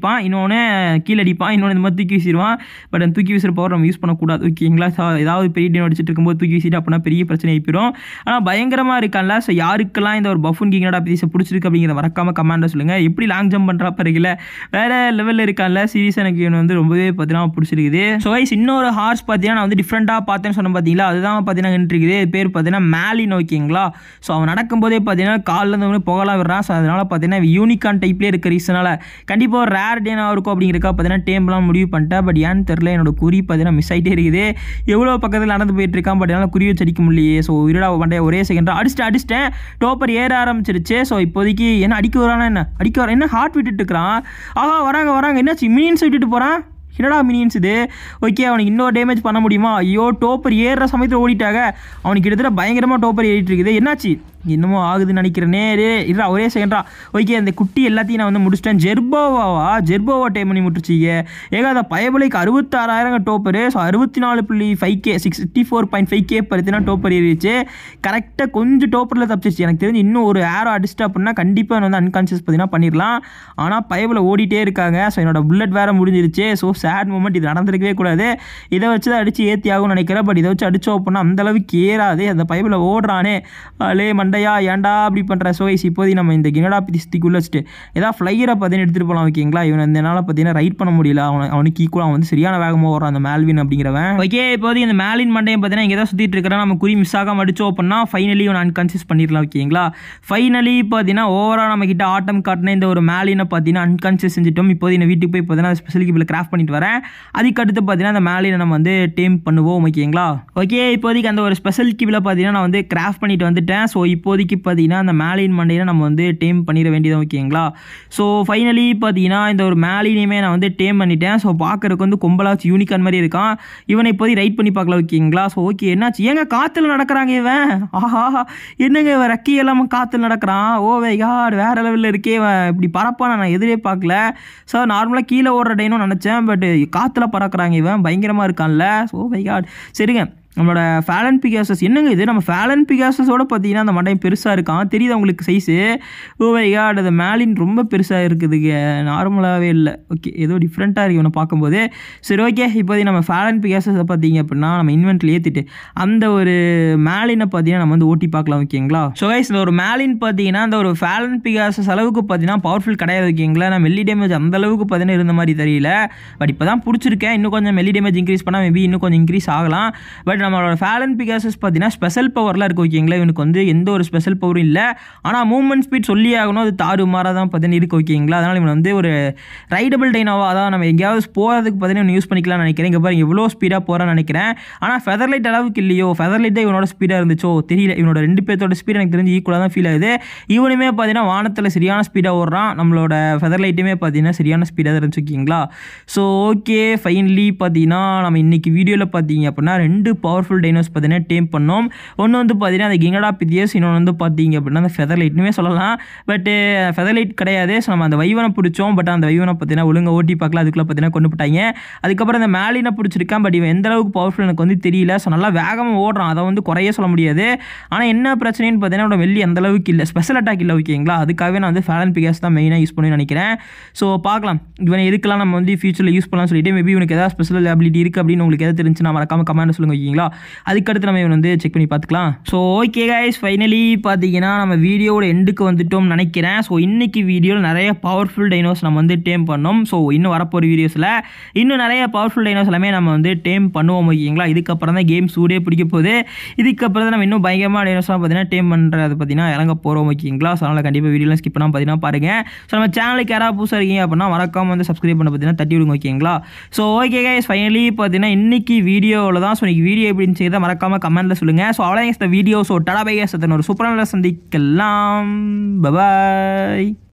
அடிப்பான் இன்னொன்று கீழே அடிப்பான் இன்னொன்று இந்த மாதிரி தூக்கி வீசிடுவான் பட் அந்த தூக்கி வீசுகிற பவர் நம்ம யூஸ் பண்ணக்கூடாது ஓகேங்களா ஸோ ஏதாவது பெரிய டீம் அடிச்சிட்டு இருக்கும்போது தூக்கி வீசிட்டு அப்படின்னா பெரிய பிரச்சனை ஆகிப்போம் ஆனால் பயங்கரமாக இருக்கான்ல ஸோ யாருக்கெல்லாம் இந்த ஒரு பஃபுன் கிங்கடா பீஸை பிடிச்சிருக்கு அப்படிங்கிறத மறக்காம கமெண்ட்டில் சொல்லுங்கள் எப்படி லாங் ஜம்ப் பண்ணுறா பிறகுல வேறு லெவலில் இருக்கான்ல சீரியஸ் எனக்கு இவன் வந்து ரொம்பவே பார்த்தீங்கன்னா பிடிச்சிருக்குது ஸோ கைஸ் இன்னொரு ஹார்ஸ் பார்த்தீங்கன்னா நான் வந்து டிஃப்ரெண்ட்டாக பார்த்தேன்னு சொன்னேன் பார்த்தீங்களா அதுதான் பார்த்தீங்கன்னா இருக்குது இது பேர் பார்த்தீங்கன்னா மேலின் ஓகேங்களா ஸோ அவன் நடக்கும்போதே பார்த்தீங்கன்னா காலில் இருந்து வந்து புகலாம் விடுறான் ஸோ அதனால் பார்த்தீங்கன்னா யூனிகான் டைப்லேயே இருக்க ரீசனால் கண்டிப்பாக ஒரு ரேர் டேனாக இருக்கும் அப்படிங்கிறக்கா பார்த்தீங்கன்னா டேம்லாம் முடிவு பண்ணிட்டேன் பட் ஏன்னு தெரில என்னோட குறி பார்த்தீங்கன்னா மிஸ் ஆகிட்டே இருக்குது எவ்வளோ பக்கத்தில் நடந்து போயிட்டு இருக்கான் பட் என்னால் குறி வச்சு அடிக்க முடியலையே ஸோ இருடா பண்டைய ஒரே செகண்ட் அடிச்சுட்டு அடிச்சிட்டேன் டோப்பர் ஏற ஆரம்பிச்சிருச்சு ஸோ இப்போதைக்கு என்ன அடிக்க வரானா என்ன அடிக்க வர என்ன ஹார்ட் விட்டுட்டு இருக்கிறான் ஆஹா வராங்க வராங்க என்னாச்சு மீன்ஸ் விட்டுட்டு போகிறான் என்னடா மினியன்ஸ் இது ஓகே அவனுக்கு இன்னொரு டேமேஜ் பண்ண முடியுமா ஐயோ டோப்பர் ஏறுற சமயத்தில் ஓடிட்டாங்க அவனுக்கு கிட்டத்தட்ட பயங்கரமாக டோப்பர் ஏறிட்டு இருக்குது என்னாச்சு என்னமோ ஆகுதுன்னு நினைக்கிறேனே ரே இருடா ஒரே செகண்டா ஓகே அந்த குட்டி எல்லாத்தையும் நான் வந்து முடிச்சிட்டேன் ஜெர்போவாவா ஜெர்போவா டைம் பண்ணி முடிச்சிங்க ஏங்க அந்த பயபலைக்கு அறுபத்தாறாயிரம் டோப்பரு ஸோ அறுபத்தி நாலு புள்ளி five K sixty four point five K பருத்தினா டோப்பர் ஏறிடுச்சு கரெக்டாக கொஞ்சம் டோப்பரில் தப்பிச்சிச்சு எனக்கு தெரிஞ்சு இன்னும் ஒரு ஏரோ அடிச்சிட்டு அப்படின்னா கண்டிப்பாக வந்து அன்கான்ஷியஸ் பார்த்தீங்கன்னா பண்ணிடலாம் ஆனால் பயபில் ஓடிட்டே இருக்காங்க ஸோ என்னோட புல்லட் வேறு முடிஞ்சிருச்சு ஸோ சேட் மூமெண்ட் இது நடந்திருக்கவே கூடாது இதை வச்சு தான் அடித்து ஏற்றி ஆகும்னு நினைக்கிறேன் பட் இதை வச்சு அடித்தோம் அப்படின்னா அந்த அளவுக்கு ஏறாது அந்த பயபில் ஓடுறானே அலே மண்டையா ஏன்டா அப்படி பண்ணுற சோய்ஸ் இப்போதைக்கு நம்ம இந்த கினடா பிஸ்திக்குள்ளே வச்சுட்டு ஏதாவது ஃப்ளையரை பார்த்தீங்கன்னா எடுத்துகிட்டு போகலாம் ஓகேங்களா இவன் இந்த நாள் பார்த்தீங்கன்னா ரைட் பண்ண முடியல அவன் அவனுக்கு ஈக்குவலாக வந்து சரியான வேகமாக ஓடுறான் அந்த மேல்வின் அப்படிங்கிறவன் ஓகே இப்போதைக்கு இந்த மேலின் மண்டையை பார்த்தீங்கன்னா இங்கே தான் சுற்றிட்டு இருக்கிறான் நம்ம குறி மிஸ் ஆகாம அடிச்சோம் அப்படின்னா ஃபைனலி இவன் அன்கான்சியஸ் பண்ணிடலாம் ஓகேங்களா ஃபைனலி பார்த்தீங்கன்னா ஓவராக நம்ம கிட்ட ஆட்டம் காட்டின இந்த ஒரு மேலினை பார்த்தீங்கன்னா அன்கான்சியஸ் செஞ்சுட்டோம் இப்போது இந்த வீட்டுக்கு போய் பார்த்தீங்கன்னா ஸ்பெஷல் கிபில் கிராஃப்ட் பண்ணிட்டு வரேன் அதுக்கு அடுத்து பார்த்தீங்கன்னா அந்த மேலினை நம்ம வந்து டேம் பண்ணுவோம் ஓகேங்களா ஓகே இப்போதைக்கு அந்த ஒரு ஸ்பெஷல் கிபில் பார்த்தீங்கன்னா நான் வந்து கிராஃப்ட் பண்ணிட்டு வந்துட்டேன் ஸோ இப்போதைக்கு பார்த்தீங்கன்னா அந்த மேலின் மண்டையை நம்ம வந்து டேம் பண்ணிட வேண்டியது ஓகேங்களா ஸோ ஃபைனலி பார்த்தீங்கன்னா இந்த ஒரு மேலினையுமே நான் வந்து டேம் பண்ணிட்டேன் ஸோ பார்க்கறதுக்கு வந்து கொம்பலாச்சு யூனிகான் மாதிரி இருக்கான் இவனை இப்போதைக்கு ரைட் பண்ணி பார்க்கலாம் ஓகேங்களா ஸோ ஓகே என்னாச்சு ஏங்க காற்றுல நடக்கிறாங்க இவன் ஆஹா என்னங்க இவன் ரெக்கி இல்லாமல் காற்றுல நடக்கிறான் ஓ வை காட் வேறு லெவலில் இருக்கே இவன் இப்படி பறப்பான நான் எதிரே பார்க்கல ஸோ நார்மலாக கீழே ஓடுற டைனும் நினச்சேன் பட் காற்றுல பறக்கிறாங்க இவன் பயங்கரமாக இருக்கான்ல ஸோ வை காட் சரிங்க நம்மளோட ஃபேலன் பிகாசஸ் என்னங்க இது நம்ம ஃபேலன் பிகாசஸோட பார்த்தீங்கன்னா அந்த மண்டையம் பெருசாக இருக்கான் தெரியுது உங்களுக்கு சைஸு ஓ வை காட் அது மேலின் ரொம்ப பெருசாக இருக்குதுங்க நார்மலாகவே இல்லை ஓகே ஏதோ டிஃப்ரெண்ட்டாக இருக்கு இவனை பார்க்கும்போது சரி ஓகே இப்போதைக்கு நம்ம ஃபேலன் பிகாசஸை பார்த்தீங்க அப்படின்னா நம்ம இன்வென்ட்டில் ஏற்றிட்டு அந்த ஒரு மேலினை பார்த்தீங்கன்னா நம்ம வந்து ஓட்டி பார்க்கலாம் ஓகேங்களா ஸோ கைஸ் இந்த ஒரு மேலின் பார்த்தீங்கன்னா அந்த ஒரு ஃபேலன் பிகாசஸ் அளவுக்கு பார்த்தீங்கன்னா பவர்ஃபுல் கிடையாது ஓகேங்களா நான் மெல்லி டேமேஜ் அந்த அளவுக்கு பார்த்தீங்கன்னா இருந்த மாதிரி தெரியல பட் இப்போ தான் பிடிச்சிருக்கேன் இன்னும் கொஞ்சம் மெல்லி டேமேஜ் இன்க்ரீஸ் பண்ணால் மேபி இன்னும் கொஞ்சம் இன்க்ரீஸ் ஆகலாம் பட் நம்மளோட ஃபேலன் பிகாசஸ் பார்த்தீங்கன்னா ஸ்பெஷல் பவர்லாம் இருக்குது ஓகேங்களா இவனுக்கு வந்து எந்த ஒரு ஸ்பெஷல் பவரும் இல்லை ஆனால் மூவ்மெண்ட் ஸ்பீட் சொல்லி ஆகணும் அது தாறு மாறாக தான் பார்த்தீங்கன்னா இருக்குது ஓகேங்களா அதனால் இவன் வந்து ஒரு ரைடபிள் டைனாவா அதான் நம்ம எங்கேயாவது போகிறதுக்கு பார்த்தீங்கன்னா யூஸ் பண்ணிக்கலாம்னு நினைக்கிறேன் இங்கே பாருங்க எவ்வளோ ஸ்பீடாக போகிறான்னு நினைக்கிறேன் ஆனால் ஃபெதர்லைட் அளவுக்கு இல்லையோ ஃபெதர்லைட் தான் இவனோட ஸ்பீடாக இருந்துச்சோ தெரியல இவனோட ரெண்டு பேர்த்தோட ஸ்பீட் எனக்கு தெரிஞ்சு ஈக்குவலாக தான் ஃபீல் ஆகுது இவனுமே பார்த்தீங்கன்னா வானத்தில் சரியான ஸ்பீடாக ஓடுறான் நம்மளோட ஃபெதர்லைட்டுமே பார்த்தீங்கன்னா சரியான ஸ்பீடாக தான் இருந்துச்சு ஓகேங்களா ஸோ ஓகே ஃபைனலி பார்த்தீங்கன்னா நம்ம இன்னைக்கு வீடியோவில் பார்த்தீங்க அப்படின்னா ரெண்டு பவர்ஃபுல் டைனோஸ் பார்த்தீங்கன்னா டேம் பண்ணோம் ஒன்று வந்து பார்த்தீங்கன்னா அந்த கிங்கடா பித்தியஸ் இன்னொன்று வந்து பார்த்தீங்க அப்படின்னா அந்த ஃபெதர்லைட்னுமே சொல்லலாம் பட்டு ஃபெதர்லைட் கிடையாது ஸோ நம்ம அந்த வைவனை பிடிச்சோம் பட் அந்த வைவனை பார்த்தீங்கன்னா ஒழுங்கா ஓட்டி பார்க்கல அதுக்குள்ளே பார்த்தீங்கன்னா கொண்டு போட்டாங்க அதுக்கப்புறம் இந்த மேலினை பிடிச்சிருக்கான் பட் இவன் எந்த அளவுக்கு பவர்ஃபுல் எனக்கு வந்து தெரியல ஸோ நல்லா வேகமாக ஓடுறான் அதை வந்து குறைய சொல்ல முடியாது ஆனால் என்ன பிரச்சனைன்னு பார்த்தீங்கன்னா அவனோட வெள்ளி அந்த அளவுக்கு இல்லை ஸ்பெஷல் அட்டாக் இல்லை ஓகேங்களா அதுக்காகவே நான் வந்து ஃபேலன் பிகாஸ் தான் மெயினாக யூஸ் பண்ணி நினைக்கிறேன் ஸோ பார்க்கலாம் இவனை எதுக்கெல்லாம் நம்ம வந்து ஃபியூச்சரில் யூஸ் பண்ணலாம்னு சொல்லிட்டு மேபி இவனுக்கு ஏதாவது ஸ்பெஷல் அபிலிட்டி இருக்குது அப்படின்னு உங்களுக்கு எதாவது தெரிஞ்சுன்னா மறக்காம கமெண்ட் சொல்லுங்க ஓகேங்களா அதுக்கடுத்து நம்ம இவன் வந்து செக் பண்ணி பார்த்துக்கலாம் ஸோ ஓகே கைஸ் ஃபைனலி பார்த்தீங்கன்னா நம்ம வீடியோவோட எண்டுக்கு வந்துட்டோம்னு நினைக்கிறேன் ஸோ இன்னைக்கு வீடியோவில் நிறைய பவர்ஃபுல் டைனோஸ் நம்ம வந்து டேம் பண்ணோம் ஸோ இன்னும் வரப்போகிற வீடியோஸில் இன்னும் நிறைய பவர்ஃபுல் டைனோஸ் எல்லாமே நம்ம வந்து டேம் பண்ணுவோம் ஓகேங்களா இதுக்கப்புறம் தான் கேம் சூடே பிடிக்க போகுது இதுக்கப்புறம் தான் நம்ம இன்னும் பயங்கரமாக டைனோஸ்லாம் பார்த்தீங்கன்னா டேம் பண்ணுறது பார்த்தீங்கன்னா இறங்க போகிறோம் ஓகேங்களா ஸோ அதனால் கண்டிப்பாக வீடியோலாம் ஸ்கிப் பண்ணால் பார்த்தீங்கன்னா பாருங்கள் ஸோ நம்ம சேனலுக்கு யாராவது புதுசாக இருக்கீங்க அப்படின்னா மறக்காம வந்து சப்ஸ்கிரைப் பண்ண பார்த்தீங்கன்னா தட்டி விடுங்க ஓகேங்களா ஸோ ஓகே கைஸ் ஃபைனலி பார்த்தீங்கன்னா இன்னைக்கு வீடியோவில் தான் ஸோ இன்னைக்கு வீடியோ எப்படின்னு செய்தால் மறக்காம கமெண்ட்டில் சொல்லுங்கள் ஸோ அவ்வளோ இந்த வீடியோ ஸோ டடா பை ஒரு சூப்பரான சந்திக்கலாம் பபாய்